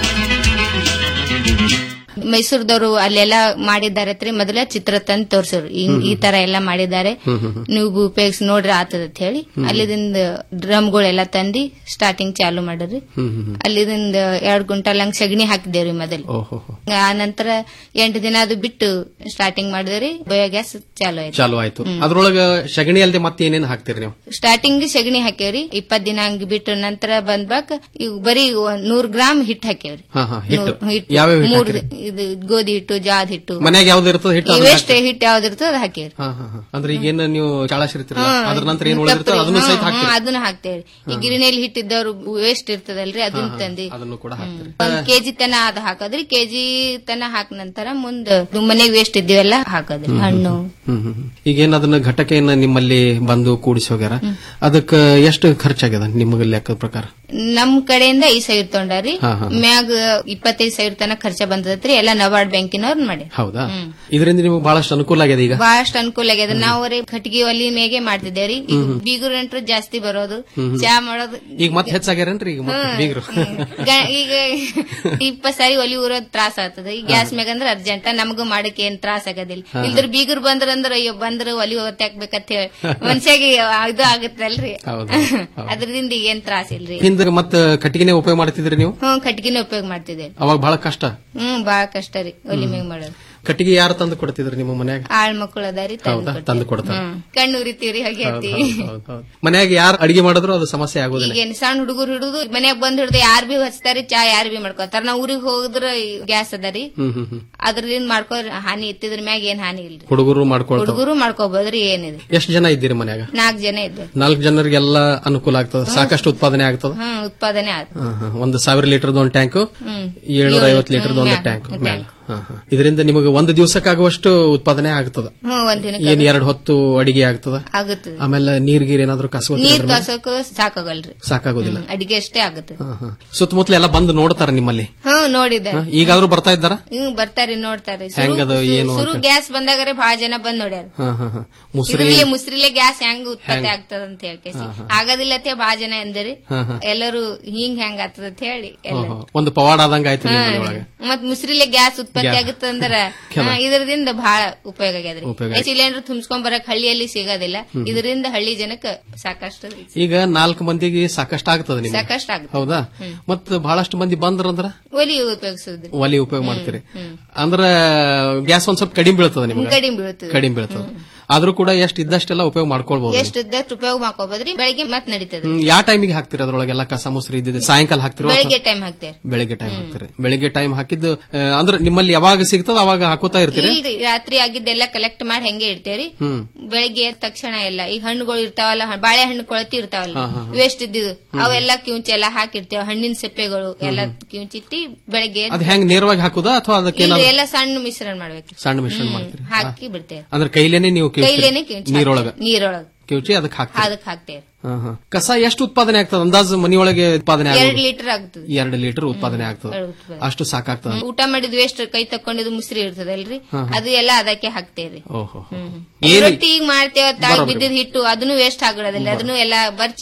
S6: ಮೈಸೂರದವರು ಅಲ್ಲೆಲ್ಲ ಮಾಡಿದ್ದಾರೆ ಮೊದಲೇ ಚಿತ್ರ ತಂದು ತೋರ್ಸೋರು ಹಿಂಗ್ ಈ ತರ ಎಲ್ಲ ಮಾಡಿದ್ದಾರೆ
S1: ಹ್ಮ್ ಹ್ಮ್ ಹ್ಮ್.
S6: ನೀವು ಉಪಯೋಗಿಸಿ ನೋಡ್ರಿ ಆತದ ಅಂತ ಹೇಳಿ ಅಲ್ಲಿದಿಂದ ಡ್ರಮ್ಗಳೆಲ್ಲ ತಂದಿ ಸ್ಟಾರ್ಟಿಂಗ್ ಚಾಲು ಮಾಡಿದ್ರಿ
S1: ಹ್ಮ್ ಹ್ಮ್ ಹ್ಮ್.
S6: ಅಲ್ಲಿದಿಂದ ಎರಡ್ ಗುಂಟಲ್ ಹಂಗ್ ಸಗಣಿ ಹಾಕಿದೇವ್ರಿ ಮೊದಲು
S1: ಓಹೋ ಹೋ.
S6: ಆ ನಂತರ ಎಂಟು ದಿನ ಅದು ಬಿಟ್ಟು ಸ್ಟಾರ್ಟಿಂಗ್ ಮಾಡಿದ್ರಿ ಬಯೋಗ್ಯಾಸ್ ಚಾಲು ಆಯ್ತು
S1: ಚಾಲು ಆಯ್ತು
S6: ಹ್ಮ್.
S1: ಅದ್ರೊಳಗ ಸಗಣಿ ಅಲ್ದೆ ಮತ್ತೆ ಏನೇನ್ ಹಾಕ್ತೀರಿ ನೀವು
S6: ಸ್ಟಾರ್ಟಿಂಗ್ ಸಗಣಿ ಹಾಕ್ಯವ್ರಿ ಇಪ್ಪತ್ ದಿನ ಹಂಗ್ ಬಿಟ್ಟು ನಂತರ ಬಂದ್ಬಾಕ್ ಈಗ ಬರೀ ಒಂದ್ ನೂರ್ ಗ್ರಾಮ್ ಹಿಟ್ ಹಾಕ್ಯವ್ರಿ
S1: ಹಾ ಹಾ ಹಿಟ್ಟು
S6: ನೂರ್ ಹಿಟ್ಟು.
S1: ಯಾವ್ಯಾವ ಹಿಟ್ಟು
S6: ಮೂರ್
S1: ಹಾಕಿರಿ?
S6: ಇದು ಗೋಧಿ ಹಿಟ್ಟು ಜಾದ್ ಹಿಟ್ಟು
S1: ಮನ್ಯಾಗ ಯಾವ್ದು ಇರ್ತದೆ ಹಿಟ್ಟು ಅದನ್ನ
S6: ವೇಸ್ಟ್ ಹಿಟ್ಟು ಯಾವ್ದು ಇರ್ತದೆ ಅದು ಹಾಕಿವ್ರಿ
S1: ಹಾ ಹಾ ಹಾ ಅಂದ್ರೆ ಈಗೇನು ನೀವು ಚಾಳಸಿರ್ತೀರಲ್ಲ
S6: ಹ್ಮ್.
S1: ಅದ್ರ ನಂತರ ಏನ್ ಉಳಿದಿರ್ತದೆ
S6: ತಪ್ಪರಿ.
S1: ಅದನ್ನು ಸಹಿತ
S6: ಹ್ಮ್,
S1: ಹಾಕ್ತೀರಿ
S6: ಹ್ಮ್, ಅದನ್ನ ಹಾಕ್ತೇವ್ರಿ ಈ ಗಿರಣಿಯಲ್ಲಿ ಹಿಟ್ಟಿದ್ದವ್ರು ವೇಸ್ಟ್ ಇರ್ತದಲ್ರಿ ಅದನ್ನ
S1: ಹಾ, ಹಾ.
S6: ತಂದಿ
S1: ಅದನ್ನು ಕೂಡ ಹಾಕ್ತೀರಿ
S6: ಒಂದ್ ಕೆಜಿ ತನ ಅದ ಹಾಕದ್ರಿ ಕೆಜಿ ತನ ಹಾಕ ನಂತರ ಮುಂದ ಮನೆಗೆ ವೇಸ್ಟ್ ಇದ್ದೀವೆಲ್ಲ ಹಾಕದ್ರಿ ಹಣ್ಣು
S1: ಹ್ಮ್ ಹ್ಮ್ ಹ್ಮ್. ಈಗೇನ್ ಅದನ್ನ ಘಟಕೆಯನ್ನ ನಿಮ್ಮಲ್ಲಿ ಬಂದು ಕೂಡಿಸಿ ಹೋಗ್ಯಾರ ಅದಕ್ಕ ಎಷ್ಟು ಖರ್ಚಾಗ್ಯದ ನಿಮಗೆ ಲೆಕ್ಕದ ಪ್ರಕಾರ
S6: ನಮ್ ಕಡೆಯಿಂದ ಐದ್ ಸಾವಿರ ತೊಗೊಂಡಾರಿ
S1: ಹಾ, ಹಾ.
S6: ಮ್ಯಾಗ ಇಪ್ಪತ್ತೈದು ಸಾವಿರ ತನ ಖರ್ಚ ಬಂದತ್ರಿ ಎಲ್ಲ ನಬಾರ್ಡ್ ಬ್ಯಾಂಕಿನವ್ರು ಮಾಡಿ
S1: ಹೌದಾ ಇದರಿಂದ ನಿಮಗೆ ಬಹಳಷ್ಟು ಅನುಕೂಲ ಆಗ್ಯದ ಈಗ
S6: ಬಹಳಷ್ಟು ಅನುಕೂಲ ಆಗ್ಯದ ನಾವು ರೀ ಕಟ್ಟಿಗೆ ಒಲಿ ಮೇಗೆ ಮಾಡ್ತಿದ್ದೇವ್ರಿ ಈಗ
S1: ಹ್ಮ್, ಹ್ಮ್.
S6: ಬೀಗರು ನೆಂಟ್ರು ಜಾಸ್ತಿ ಬರೋದು
S1: ಹ್ಮ್, ಹ್ಮ್.
S6: ಚಾ ಮಾಡೋದು
S1: ಈಗ ಮತ್ತೆ ಹೆಚ್ಚಾಗ್ಯಾರೇನ್ರಿ ಈಗ ಮತ್ತೆ
S6: ಹ್ಮ್.
S1: ಬೀಗರು
S6: ಗ- ಈಗ ಇಪ್ಪತ್ ಸಾರಿ ಒಲಿ ಊರೋದ್ ತ್ರಾಸ ಆಗ್ತದ ಈ ಗ್ಯಾಸ್ ಮ್ಯಾಗ ಅಂದ್ರ ಅರ್ಜೆಂಟ್ ನಮಗೂ ಮಾಡಕ್ ಏನ್ ತ್ರಾಸ ಆಗೋದಿಲ್ಲ
S1: ಹಾ.
S6: ಇಲ್ದ್ರ ಬೀಗರು ಬಂದ್ರ ಅಂದ್ರ ಅಯ್ಯೋ ಬಂದ್ರ ಒಲಿ ಹೊತ್ತಾಕ್ಬೇಕಂತ ಹೇಳಿ ಮನ್ಸಾಗಿ ಇದು ಆಗತ್ತಲ್ರಿ
S1: ಹೌದು ಹೌದು.
S6: ಅದ್ರಿಂದ ಈಗ ಏನ್ ತ್ರಾಸ ಇಲ್ರಿ
S1: ಹಿಂದ ಮತ್ತ ಕಟ್ಟಿಗೆನೆ ಉಪಯೋಗ ಮಾಡ್ತಿದ್ರಿ ನೀವು
S6: ಹ್ಮ್ ಕಟ್ಟಿಗೆನ ಉಪಯೋಗ ಮಾಡ್ತಿದ್ದೇವೆ
S1: ಅವಾಗ ಬಹಳ ಕಷ್ಟ
S6: ಹ್ಮ್ ಬಾಳ ಕಷ್ಟ ರೀ ಒಲಿ ಮ್ಯಾಗ ಮಾಡೋದು
S1: ಕಟ್ಟಿಗೆ ಯಾರು ತಂದು ಕೊಡ್ತಿದ್ರಿ ನಿಮ್ಮ ಮನ್ಯಾಗ
S6: ಆಳ್ ಮಕ್ಕಳು ಅದಾರಿ
S1: ಹೌದಾ ತಂದು ಕೊಡ್ತಾರೆ
S6: ಹ್ಮ್ ಕಣ್ಣು ಉರಿತೀವ್ರಿ ಹಾಗೆ
S1: ಹೌದ್
S6: ಆತಿ
S1: ಹೌದ್ ಹೌದ್ ಹೌದ್. ಮನ್ಯಾಗ ಯಾರು ಅಡಿಗೆ ಮಾಡಿದ್ರು ಅದು ಸಮಸ್ಯೆ ಆಗೋದಿಲ್ಲ
S6: ಈಗೇನ್ ಸಣ್ಣ ಹುಡುಗರು ಹಿಡಿದು ಮನ್ಯಾಗ ಬಂದ್ ಹಿಡಿದು ಯಾರ್ ಬಿ ಹಚ್ತಾರಿ ಚಾ ಯಾರ್ ಬಿ ಮಾಡ್ಕೊತಾರ ನಾವ್ ಊರಿಗೆ ಹೋದ್ರ ಗ್ಯಾಸ್ ಅದರಿ
S1: ಹ್ಮ್ ಹ್ಮ್ ಹ್ಮ್
S6: ಅದ್ರಿಂದ ಮಾಡ್ಕೋ ಹಾನಿ ಇತ್ತಿದ್ರ ಮ್ಯಾಗ ಏನ್ ಹಾನಿ ಇಲ್ರಿ
S1: ಹುಡುಗರು ಮಾಡ್ಕೊಳ್ತಾವ
S6: ಹುಡುಗರು ಮಾಡ್ಕೋಬಹುದ್ರಿ ಏನಿದೆ
S1: ಎಷ್ಟು ಜನ ಇದ್ದೀರಿ ಮನ್ಯಾಗ
S6: ನಾಲ್ಕ್ ಜನ ಇದ್ದೆ
S1: ನಾಲ್ಕು ಜನರಿಗೆಲ್ಲ ಅನುಕೂಲ ಆಗ್ತದ ಸಾಕಷ್ಟು ಉತ್ಪಾದನೆ ಆಗ್ತದ
S6: ಹ್ಮ್ ಉತ್ಪಾದನೆ ಆಯ್ತು
S1: ಹಾ, ಹಾ. ಒಂದು ಸಾವಿರ ಲೀಟರ್ದ ಒಂದು ಟ್ಯಾಂಕ್
S6: ಹ್ಮ್
S1: ಏಳ್ನೂರ ಐವತ್ತು ಲೀಟರ್ದ ಒಂದು
S6: ಹ್ಮ್,
S1: ಟ್ಯಾಂಕ್
S6: ಹ್ಮ್,
S1: ಮ್ಯಾಲ ಹಾ, ಹಾ. ಇದರಿಂದ ನಿಮಗೆ ಒಂದು ದಿವಸಕ್ಕಾಗುವಷ್ಟು ಉತ್ಪಾದನೆ ಆಗ್ತದ
S6: ಹ್ಮ್ ಒಂದ್
S1: ಏನ್
S6: ದಿನಕ್ಕೆ
S1: ಎರಡು ಹೊತ್ತು ಅಡಿಗೆ ಆಗ್ತದ
S6: ಆಗುತ್ತದೆ
S1: ಆಮೇಲೆ ನೀರ್ ಗೀರ್ ಏನಾದ್ರು ಕಸವತ್ತಿ
S6: ನೀರ್
S1: ಅದ್ರ ಮೇಲೆ
S6: ಕಾಸೋಕು ಸಾಕಾಗಲ್ರಿ
S1: ಸಾಕಾಗೋದಿಲ್ಲ
S6: ಹ್ಮ್, ಅಡಿಗೆ ಅಷ್ಟೇ ಆಗುತ್ತೆ
S1: ಹಾ, ಹಾ. ಸುತ್ತಮುತ್ತಲ ಎಲ್ಲ ಬಂದು ನೋಡ್ತಾರ ನಿಮ್ಮಲ್ಲಿ
S6: ಹ್ಮ್ ನೋಡಿದ್ದೆ
S1: ಹಾ, ಈಗಾದ್ರೂ ಬರ್ತಾ ಇದ್ದಾರ
S6: ಹ್ಮ್ ಬರ್ತಾರಿ ನೋಡ್ತಾರಿ
S1: ಹೆಂಗದು, ಏನು
S6: ಸುರು
S1: ಅಂತ?
S6: ಗ್ಯಾಸ್ ಬಂದಾಗರೆ ಬಹಳ ಜನ ಬಂದ್ ನೋಡ್ಯಾರ
S1: ಹಾ, ಹಾ, ಹಾ. ಮುಸ್ರಿ
S6: ಇದ್ರಲ್ಲೇ ಮುಸ್ರಿಲೆ ಗ್ಯಾಸ್ ಹೆಂಗ್ ಉತ್ಪತ್ತಿ
S1: ಹೆಂಗ್?
S6: ಆಗ್ತದ ಅಂತ ಹೇಳಿ
S1: ಹಾ, ಹಾ.
S6: ಆಗೋದಿಲ್ಲ ಅಂತ ಬಹಳ ಜನ ಎಂದರಿ
S1: ಹಾ, ಹಾ.
S6: ಎಲ್ಲರೂ ಹಿಂಗ್ ಹೆಂಗ್ ಆಗ್ತದ ಅಂತ ಹೇಳಿ ಎಲ್ಲ
S1: ಓಹೋ. ಒಂದು ಪವಾಡ ಆದಂಗ ಆಯ್ತು ನಿಮ್ಮ
S6: ಹಾ.
S1: ಮನೆಯೊಳಗೆ
S6: ಮತ್ ಮುಸ್ರಿಲೆ ಗ್ಯಾಸ್ ಉತ್ಪತ್ತಿ
S1: ಗ್ಯಾಸ್.
S6: ಆಗುತ್ತೆ ಅಂದ್ರ
S1: ಕೆಲ.
S6: ಹಾ, ಇದರಿಂದ ಬಹಳ ಉಪಯೋಗ ಆಗ್ಯದ್ರಿ
S1: ಉಪಯೋಗ ಆಯ್ತು.
S6: ಸಿಲಿಂಡರ್ ತುಂಬಿಸ್ಕೊಂಡ್ ಬರಕ್ ಹಳ್ಳಿಯಲ್ಲಿ ಸಿಗೋದಿಲ್ಲ
S1: ಹ್ಮ್.
S6: ಇದರಿಂದ ಹಳ್ಳಿ ಜನಕ್ಕ ಸಾಕಷ್ಟು
S1: ಈಗ ನಾಲ್ಕು ಮಂದಿಗೆ ಸಾಕಷ್ಟು ಆಗ್ತದ ನಿಮ್ಗೆ
S6: ಸಾಕಷ್ಟು ಆಗುತ್ತೆ
S1: ಹೌದಾ
S6: ಹ್ಮ್.
S1: ಮತ್ ಬಹಳಷ್ಟು ಮಂದಿ ಬಂದ್ರಂದ್ರ
S6: ಒಲಿ ಉಪಯೋಗಿಸೋದ್ರಿ
S1: ಒಲಿ ಉಪಯೋಗ ಮಾಡ್ತೀರಿ
S6: ಹ್ಮ್.
S1: ಅಂದ್ರ ಗ್ಯಾಸ್ ಒಂದ್ ಸ್ವಲ್ಪ ಕಡಿಮೆ ಬೀಳ್ತದ ನಿಮ್ಗೆ
S6: ಕಡಿಮೆ ಬೀಳ್ತದೆ.
S1: ಕಡಿಮೆ ಬೀಳ್ತದ ಆದ್ರೂ ಕೂಡ ಎಷ್ಟು ಇದ್ದಷ್ಟೆಲ್ಲ ಉಪಯೋಗ ಮಾಡ್ಕೊಳ್ಬಹುದು
S6: ಎಷ್ಟು ಇದ್ದಷ್ಟು ಉಪಯೋಗ ಮಾಡ್ಕೋಬೋದ್ರಿ ಬೆಳಿಗ್ಗೆ ಮತ್ ನಡೀತದ
S1: ಹ್ಮ್, ಯಾವ ಟೈಮಿಗೆ ಹಾಕ್ತಿರಿ ಅದ್ರೊಳಗೆಲ್ಲ ಕಸ ಮುಸ್ರಿ ಇದ್ದಿದೆ ಸಾಯಂಕಾಲ ಹಾಕ್ತಿರೋ
S6: ಬೆಳಿಗ್ಗೆ ಟೈಮ್ ಹಾಕ್ತೇವೆ
S1: ಬೆಳಿಗ್ಗೆ ಟೈಮ್ ಹಾಕ್ತಿರಿ ಬೆಳಿಗ್ಗೆ ಟೈಮ್ ಹಾಕಿದ್ದು ಆ, ಅಂದ್ರೆ ನಿಮ್ಮಲ್ಲಿ ಯಾವಾಗ ಸಿಗ್ತದ ಅವಾಗ ಹಾಕೋತಾ ಇರ್ತೀರಿ
S6: ಇಲ್ರಿ ರಾತ್ರಿ ಆಗಿದ್ದೆಲ್ಲ ಕಲೆಕ್ಟ್ ಮಾಡಿ ಹೆಂಗೆ ಇಡ್ತೇವ್ರಿ
S1: ಹ್ಮ್
S6: ಬೆಳಿಗ್ಗೆ ಎದ್ದ ತಕ್ಷಣ ಎಲ್ಲ ಈಗ ಹಣ್ಣುಗಳು ಇರ್ತಾವಲ್ಲ ಹ- ಬಾಳೆಹಣ್ಣು ಕೊಳತಿ ಇರ್ತಾವಲ್ಲ
S1: ಹಾ, ಹಾ, ಹಾ.
S6: ವೇಸ್ಟ್ ಇದ್ದಿದ್ದು ಅವೆಲ್ಲ ಕಿಂಚಿ ಎಲ್ಲ ಹಾಕಿರ್ತೇವೆ ಹಣ್ಣಿನ ಸೆಪ್ಪೆಗಳು ಎಲ್ಲ ಕಿಂಚಿಟ್ಟಿ ಬೆಳಿಗ್ಗೆ ಎದ್ದು
S1: ಅದ್ ಹೆಂಗ್ ನೇರವಾಗಿ ಹಾಕುದಾ ಅಥವಾ ಅದಕ್ಕೆ
S6: ಇಲ್ರಿ,
S1: ಏನಾದ್ರು
S6: ಎಲ್ಲ ಸಣ್ಣ ಮಿಶ್ರಣ ಮಾಡ್ಬೇಕು
S1: ಸಣ್ಣ ಮಿಶ್ರಣ
S6: ಹ್ಮ್,
S1: ಮಾಡ್ತೀರಿ
S6: ಹಾಕಿ ಬಿಡ್ತೇವೆ
S1: ಅಂದ್ರೆ ಕೈಲೇನೆ ನೀವು ಕಿವುಚ್ತೀರಿ?
S6: ಕೈಲೇನೆ ಕಿಂಚಿ
S1: ನೀರೊಳಗ
S6: ನೀರೊಳಗ
S1: ಕಿವುಚಿ ಅದಕ್ಕೆ ಹಾಕ್ತೀರಿ
S6: ಅದಕ್ಕೆ ಹಾಕ್ತೇವೆ
S1: ಹಾ, ಹಾ. ಕಸ ಎಷ್ಟು ಉತ್ಪಾದನೆ ಆಗ್ತದ ಅಂದಾಜು ಮನಿಯೊಳಗೆ ಉತ್ಪಾದನೆ
S6: ಎರಡ್
S1: ಆಗೋದು
S6: ಲೀಟರ್ ಆಗ್ತದೆ
S1: ಎರಡು ಲೀಟರ್ ಉತ್ಪಾದನೆ ಆಗ್ತದ
S6: ಎರಡು ಉತ್ಪಾದನೆ.
S1: ಅಷ್ಟು ಸಾಕಾಗ್ತದ
S6: ಊಟ ಮಾಡಿದ್ ವೇಸ್ಟ್ ಕೈ ತಕೊಂಡಿದ್ದು ಮುಸ್ರಿ ಇರ್ತದಲ್ರಿ
S1: ಹಾ, ಹಾ.
S6: ಅದು ಎಲ್ಲ ಅದಕ್ಕೆ ಹಾಕ್ತೇವ್ರಿ
S1: ಓಹೋ
S6: ಹ್ಮ್.
S1: ಏನು
S6: ರೊಟ್ಟಿ ಈಗ ಮಾಡ್ತೇವ ತಾಳಿ
S1: ಬರೋಬ್ಬರಿ.
S6: ಬಿದ್ದಿದ್ ಹಿಟ್ಟು ಅದನ್ನು ವೇಸ್ಟ್ ಆಗಿಡೋದಿಲ್ಲ ಅದನ್ನು ಎಲ್ಲ ಬರ್ಚಿ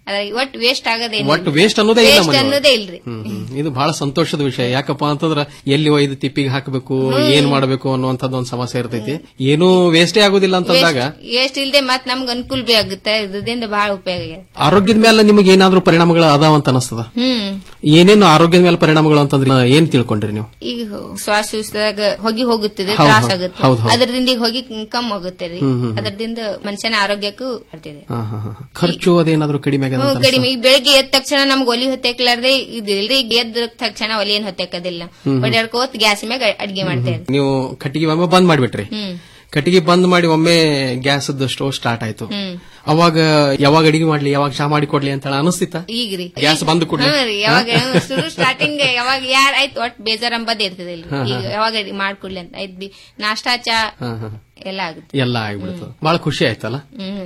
S6: ಅದ್ರ ಒಟ್ ವೇಸ್ಟ್ ಆಗೋದೇನಿಲ್ಲ
S1: ಒಟ್ಟು ವೇಸ್ಟ್ ಅನ್ನೋದೇ ಇಲ್ಲ
S6: ವೇಸ್ಟ್
S1: ಮನೆಯೊಳಗೆ.
S6: ಅನ್ನೋದೇ ಇಲ್ರಿ
S1: ಹ್ಮ್, ಹ್ಮ್. ಇದು ಬಹಳ ಸಂತೋಷದ ವಿಷಯ ಯಾಕಪ್ಪ ಅಂತಂದ್ರ ಎಲ್ಲಿ ಒಯ್ದು ತಿಪ್ಪಿಗೆ ಹಾಕಬೇಕು ಏನ್ ಮಾಡಬೇಕು ಅನ್ನುವಂಥದ್ದು ಒಂದು ಸಮಸ್ಯೆ ಇರ್ತೈತಿ ಏನೂ ವೇಸ್ಟೇ ಆಗೋದಿಲ್ಲ ಅಂತಂದಾಗ
S6: ವೇಸ್ಟ್ ಇಲ್ದೆ ಮತ್ ನಮ್ಗ್ ಅನುಕೂಲ ಬಿ ಆಗುತ್ತೆ ಇದರಿಂದ ಬಹಳ ಉಪಯೋಗ ಇದೆ
S1: ಆರೋಗ್ಯದ ಮೇಲೆ ನಿಮಗೆ ಏನಾದ್ರೂ ಪರಿಣಾಮಗಳು ಅದಾವ ಅಂತ ಅನಿಸ್ತದ
S6: ಹ್ಮ್
S1: ಏನೇನು ಆರೋಗ್ಯದ ಮೇಲೆ ಪರಿಣಾಮಗಳು ಅಂತಂದ್ರೆ ಆ, ಏನ್ ತಿಳ್ಕೊಂಡ್ರಿ ನೀವು
S6: ಈಗ ಶ್ವಾಸದಾಗ ಹೊಗಿ ಹೋಗುತ್ತದೆ
S1: ಹೌದ್
S6: ತ್ರಾಸ
S1: ಹೌದ್
S6: ಆಗುತ್ತೆ
S1: ಹೌದ್ ಹೌದ್.
S6: ಅದರಿಂದ ಈಗ ಹೊಗಿ ಕಮ್ಮಿ ಆಗುತ್ತೆ ರೀ
S1: ಹ್ಮ್, ಹ್ಮ್, ಹ್ಮ್.
S6: ಅದರಿಂದ ಮನುಷ್ಯನ ಆರೋಗ್ಯಕ್ಕೂ ಬರ್ತಿದೆ
S1: ಹಾ, ಹಾ, ಹಾ. ಖರ್ಚು ಅದೇನಾದ್ರೂ ಕಡಿಮೆ ಆಗ್ಯದ
S6: ಹ್ಮ್,
S1: ಅಂತ
S6: ಕಡಿಮೆ ಈಗ ಬೆಳಿಗ್ಗೆ ಎದ್ದ ತಕ್ಷಣ ನಮ್ಗೆ ಒಲಿ ಹೊತ್ತೇಕ್ಲಾರ್ದೆ ಇದಿಲ್ರಿ ಈಗ ಎದ್ದ ತಕ್ಷಣ ಒಲಿ ಏನ್ ಹೊತ್ತೇಕದಿಲ್ಲ
S1: ಹ್ಮ್, ಹ್ಮ್.
S6: ಬಡ್ಯಾಡ್ಕೋತ್ ಗ್ಯಾಸ್ ಮ್ಯಾಗ ಅಡ್ಗೆ ಮಾಡ್ತೇವೆ
S1: ನೀವು ಕಟ್ಟಿಗೆ ಒಮ್ಮೆ ಬಂದ್ ಮಾಡ್ಬಿಟ್ರಿ
S6: ಹ್ಮ್
S1: ಕಟ್ಟಿಗೆ ಬಂದ್ ಮಾಡಿ ಒಮ್ಮೆ ಗ್ಯಾಸ್ ಸ್ಟೋವ್ ಸ್ಟಾರ್ಟ್ ಆಯ್ತು
S6: ಹ್ಮ್
S1: ಅವಾಗ ಯಾವಾಗ ಅಡಿಗೆ ಮಾಡ್ಲಿ ಯಾವಾಗ ಚಾ ಮಾಡಿ ಕೊಡ್ಲಿ ಅಂತ ಹೇಳಿ ಅನಿಸ್ತಿತ್ತ
S6: ಈಗ್ರಿ
S1: ಗ್ಯಾಸ್ ಬಂದ್ ಕೂಡ್ಲೆ?
S6: ಹ್ಮ್ ರೀ, ಯಾವಾಗ ಶುರು ಸ್ಟಾರ್ಟಿಂಗ್ ಯಾವಾಗ ಯಾರ ಆಯ್ತು ಒಟ್ ಬೇಜಾರ್ ಅಂಬದ್ ಇರ್ತದಿಲ್ರಿ
S1: ಹಾ, ಹಾ.
S6: ಈಗ ಯಾವಾಗ ಅಡ್ಗೆ ಮಾಡ್ಕೊಡ್ಲಿ ಅಂತ ಆಯ್ತು ಬಿ ನಾಷ್ಟಾ ಚಾ
S1: ಹಾ, ಹಾ.
S6: ಎಲ್ಲ ಆಗುತ್ತೆ
S1: ಎಲ್ಲ ಆಗ್ಬಿಡ್ತು ಬಹಳ ಖುಷಿ ಆಯ್ತಲ್ಲ
S6: ಹ್ಮ್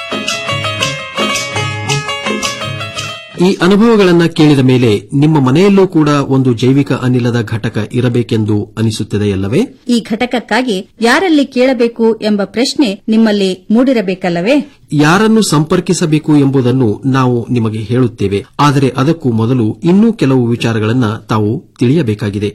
S1: ಈ ಅನುಭವಗಳನ್ನ ಕೇಳಿದ ಮೇಲೆ ನಿಮ್ಮ ಮನೆಯಲ್ಲೂ ಕೂಡ ಒಂದು ಜೈವಿಕ ಅನಿಲದ ಘಟಕ ಇರಬೇಕೆಂದು ಅನಿಸುತ್ತದೆಯಲ್ಲವೇ
S25: ಈ ಘಟಕಕ್ಕಾಗಿ ಯಾರಲ್ಲಿ ಕೇಳಬೇಕು ಎಂಬ ಪ್ರಶ್ನೆ ನಿಮ್ಮಲ್ಲಿ ಮೂಡಿರಬೇಕಲ್ಲವೇ
S1: ಯಾರನ್ನು ಸಂಪರ್ಕಿಸಬೇಕು ಎಂಬುದನ್ನು ನಾವು ನಿಮಗೆ ಹೇಳುತ್ತೇವೆ ಆದರೆ ಅದಕ್ಕೂ ಮೊದಲು ಇನ್ನೂ ಕೆಲವು ವಿಚಾರಗಳನ್ನ ತಾವು ತಿಳಿಯಬೇಕಾಗಿದೆ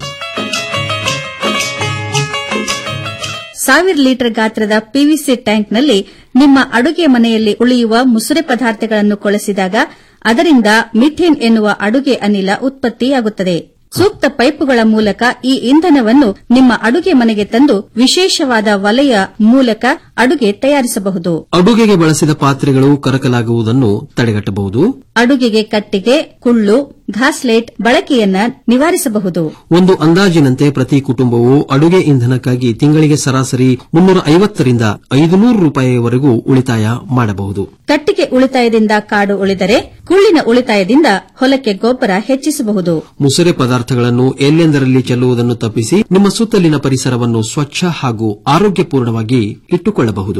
S25: ಸಾವಿರ ಲೀಟರ್ ಗಾತ್ರದ ಪಿವಿಸಿ ಟ್ಯಾಂಕ್ನಲ್ಲಿ ನಿಮ್ಮ ಅಡುಗೆ ಮನೆಯಲ್ಲಿ ಉಳಿಯುವ ಮುಸುರೆ ಪದಾರ್ಥಗಳನ್ನು ಕೊಳೆಸಿದಾಗ ಅದರಿಂದ ಮಿಥೇನ್ ಎನ್ನುವ ಅಡುಗೆ ಅನಿಲ ಉತ್ಪತ್ತಿಯಾಗುತ್ತದೆ ಸೂಕ್ತ ಪೈಪುಗಳ ಮೂಲಕ ಈ ಇಂಧನವನ್ನು ನಿಮ್ಮ ಅಡುಗೆ ಮನೆಗೆ ತಂದು ವಿಶೇಷವಾದ ವಲಯ ಮೂಲಕ ಅಡುಗೆ ತಯಾರಿಸಬಹುದು
S1: ಅಡುಗೆಗೆ ಬಳಸಿದ ಪಾತ್ರೆಗಳು ಕರಕಲಾಗುವುದನ್ನು ತಡೆಗಟ್ಟಬಹುದು
S25: ಅಡುಗೆಗೆ ಕಟ್ಟಿಗೆ ಕುಳ್ಳು ಘಾಸ್ಲೇಟ್ ಬಳಕೆಯನ್ನ ನಿವಾರಿಸಬಹುದು
S1: ಒಂದು ಅಂದಾಜಿನಂತೆ ಪ್ರತಿ ಕುಟುಂಬವು ಅಡುಗೆ ಇಂಧನಕ್ಕಾಗಿ ತಿಂಗಳಿಗೆ ಸರಾಸರಿ ಮುನ್ನೂರ ಐವತ್ತರಿಂದ ಐದುನೂರು ರೂಪಾಯಿವರೆಗೂ ಉಳಿತಾಯ ಮಾಡಬಹುದು
S25: ಕಟ್ಟಿಗೆ ಉಳಿತಾಯದಿಂದ ಕಾಡು ಉಳಿದರೆ ಕುಳ್ಳಿನ ಉಳಿತಾಯದಿಂದ ಹೊಲಕ್ಕೆ ಗೊಬ್ಬರ ಹೆಚ್ಚಿಸಬಹುದು
S1: ಮುಸುರೆ ಪದಾರ್ಥಗಳನ್ನು ಎಲ್ಲೆಂದರಲ್ಲಿ ಚೆಲ್ಲುವುದನ್ನು ತಪ್ಪಿಸಿ ನಿಮ್ಮ ಸುತ್ತಲಿನ ಪರಿಸರವನ್ನು ಸ್ವಚ್ಛ ಹಾಗೂ ಆರೋಗ್ಯಪೂರ್ಣವಾಗಿ ಇಟ್ಟುಕೊಳ್ಳಬಹುದು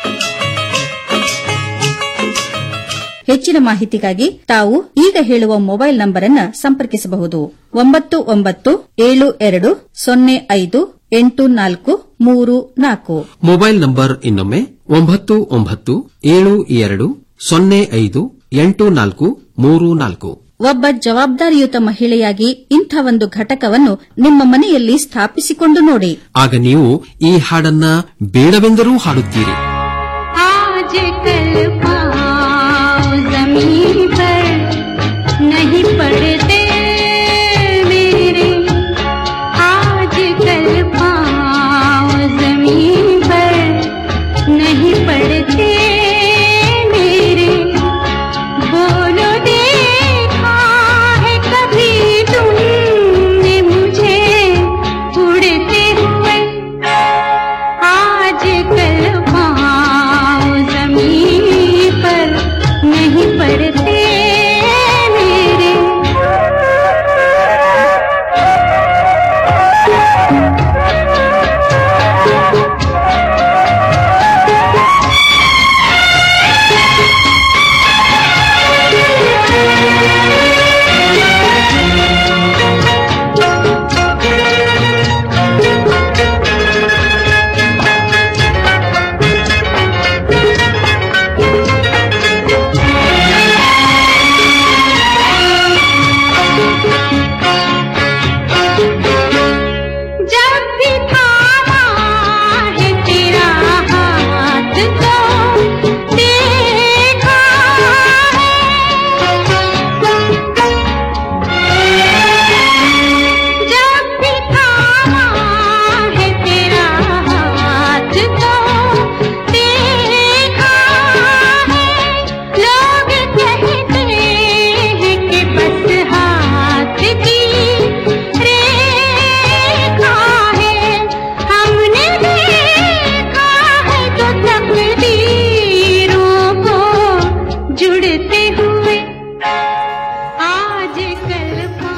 S25: ಹೆಚ್ಚಿನ ಮಾಹಿತಿಗಾಗಿ ತಾವು ಈಗ ಹೇಳುವ ಮೊಬೈಲ್ ನಂಬರ್ ಅನ್ನು ಸಂಪರ್ಕಿಸಬಹುದು ಒಂಬತ್ತು ಒಂಬತ್ತು ಏಳು ಎರಡು ಸೊನ್ನೆ ಐದು ಎಂಟು ನಾಲ್ಕು ಮೂರು ನಾಲ್ಕು
S1: ಮೊಬೈಲ್ ನಂಬರ್ ಇನ್ನೊಮ್ಮೆ ಒಂಬತ್ತು ಒಂಬತ್ತು ಏಳು ಎರಡು ಸೊನ್ನೆ ಐದು ಎಂಟು ನಾಲ್ಕು ಮೂರು ನಾಲ್ಕು
S25: ಒಬ್ಬ ಜವಾಬ್ದಾರಿಯುತ ಮಹಿಳೆಯಾಗಿ ಇಂಥ ಒಂದು ಘಟಕವನ್ನು ನಿಮ್ಮ ಮನೆಯಲ್ಲಿ ಸ್ಥಾಪಿಸಿಕೊಂಡು ನೋಡಿ
S1: ಆಗ ನೀವು ಈ ಹಾಡನ್ನ ಬೇಡವೆಂದರೂ ಹಾಡುತ್ತೀರಿ
S7: आज कल पाँव जमीन पर नहीं पड़ते मेरे आज कल पाँव जमीन पर नहीं पड़ते मेरे बोलो देखा है कभी तुमने मुझे उड़ते हुए आज कल पाँव जमीन पर नहीं पड़ते मेरे जब भी थामा है तेरा हाथ तो देखा है जब भी थामा है तेरा हाथ तो देखा है लोग कहते हैं कि बस हाथ की रेखा है हमने देखा है तो तकदीरों को जुड़ते हुए आज कल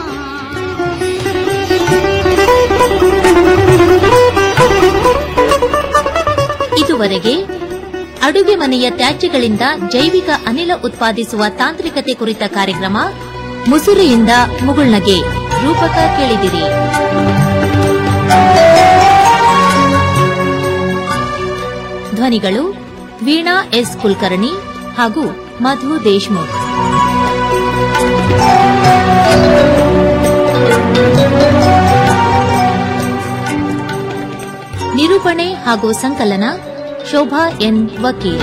S23: ಇದುವರೆಗೆ ಅಡುಗೆ ಮನೆಯ ತ್ಯಾಜ್ಯಗಳಿಂದ ಜೈವಿಕ ಅನಿಲ ಉತ್ಪಾದಿಸುವ ತಾಂತ್ರಿಕತೆ ಕುರಿತ ಕಾರ್ಯಕ್ರಮ ಮುಸುರಿಯಿಂದ ಮುಗುಳ್ನಗೆ ರೂಪಕ ಕೇಳಿದಿರಿ ಧ್ವನಿಗಳು ವೀಣಾ ಎಸ್ ಕುಲಕರ್ಣಿ ಹಾಗೂ ಮಧು ದೇಶ್ಮುಖ್
S24: ನಿರೂಪಣೆ ಹಾಗೂ ಸಂಕಲನ ಶೋಭಾ ಎನ್ ವಕೀಲ್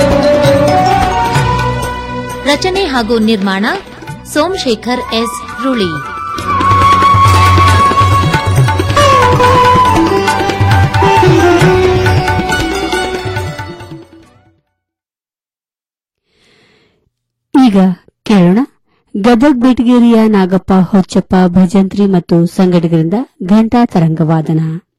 S24: ರಚನೆ ಹಾಗೂ ನಿರ್ಮಾಣ ಸೋಮಶೇಖರ್ ಎಸ್ ರುಳಿ
S3: ಈಗ ಕೇಳೋಣ ಗದಗ್ ಬೆಟಗೇರಿಯ ನಾಗಪ್ಪ ಹೊಚ್ಚಪ್ಪ ಭಜಂತ್ರಿ ಮತ್ತು ಸಂಗಡಿಗರಿಂದ ಘಂಟಾ ತರಂಗವಾದನ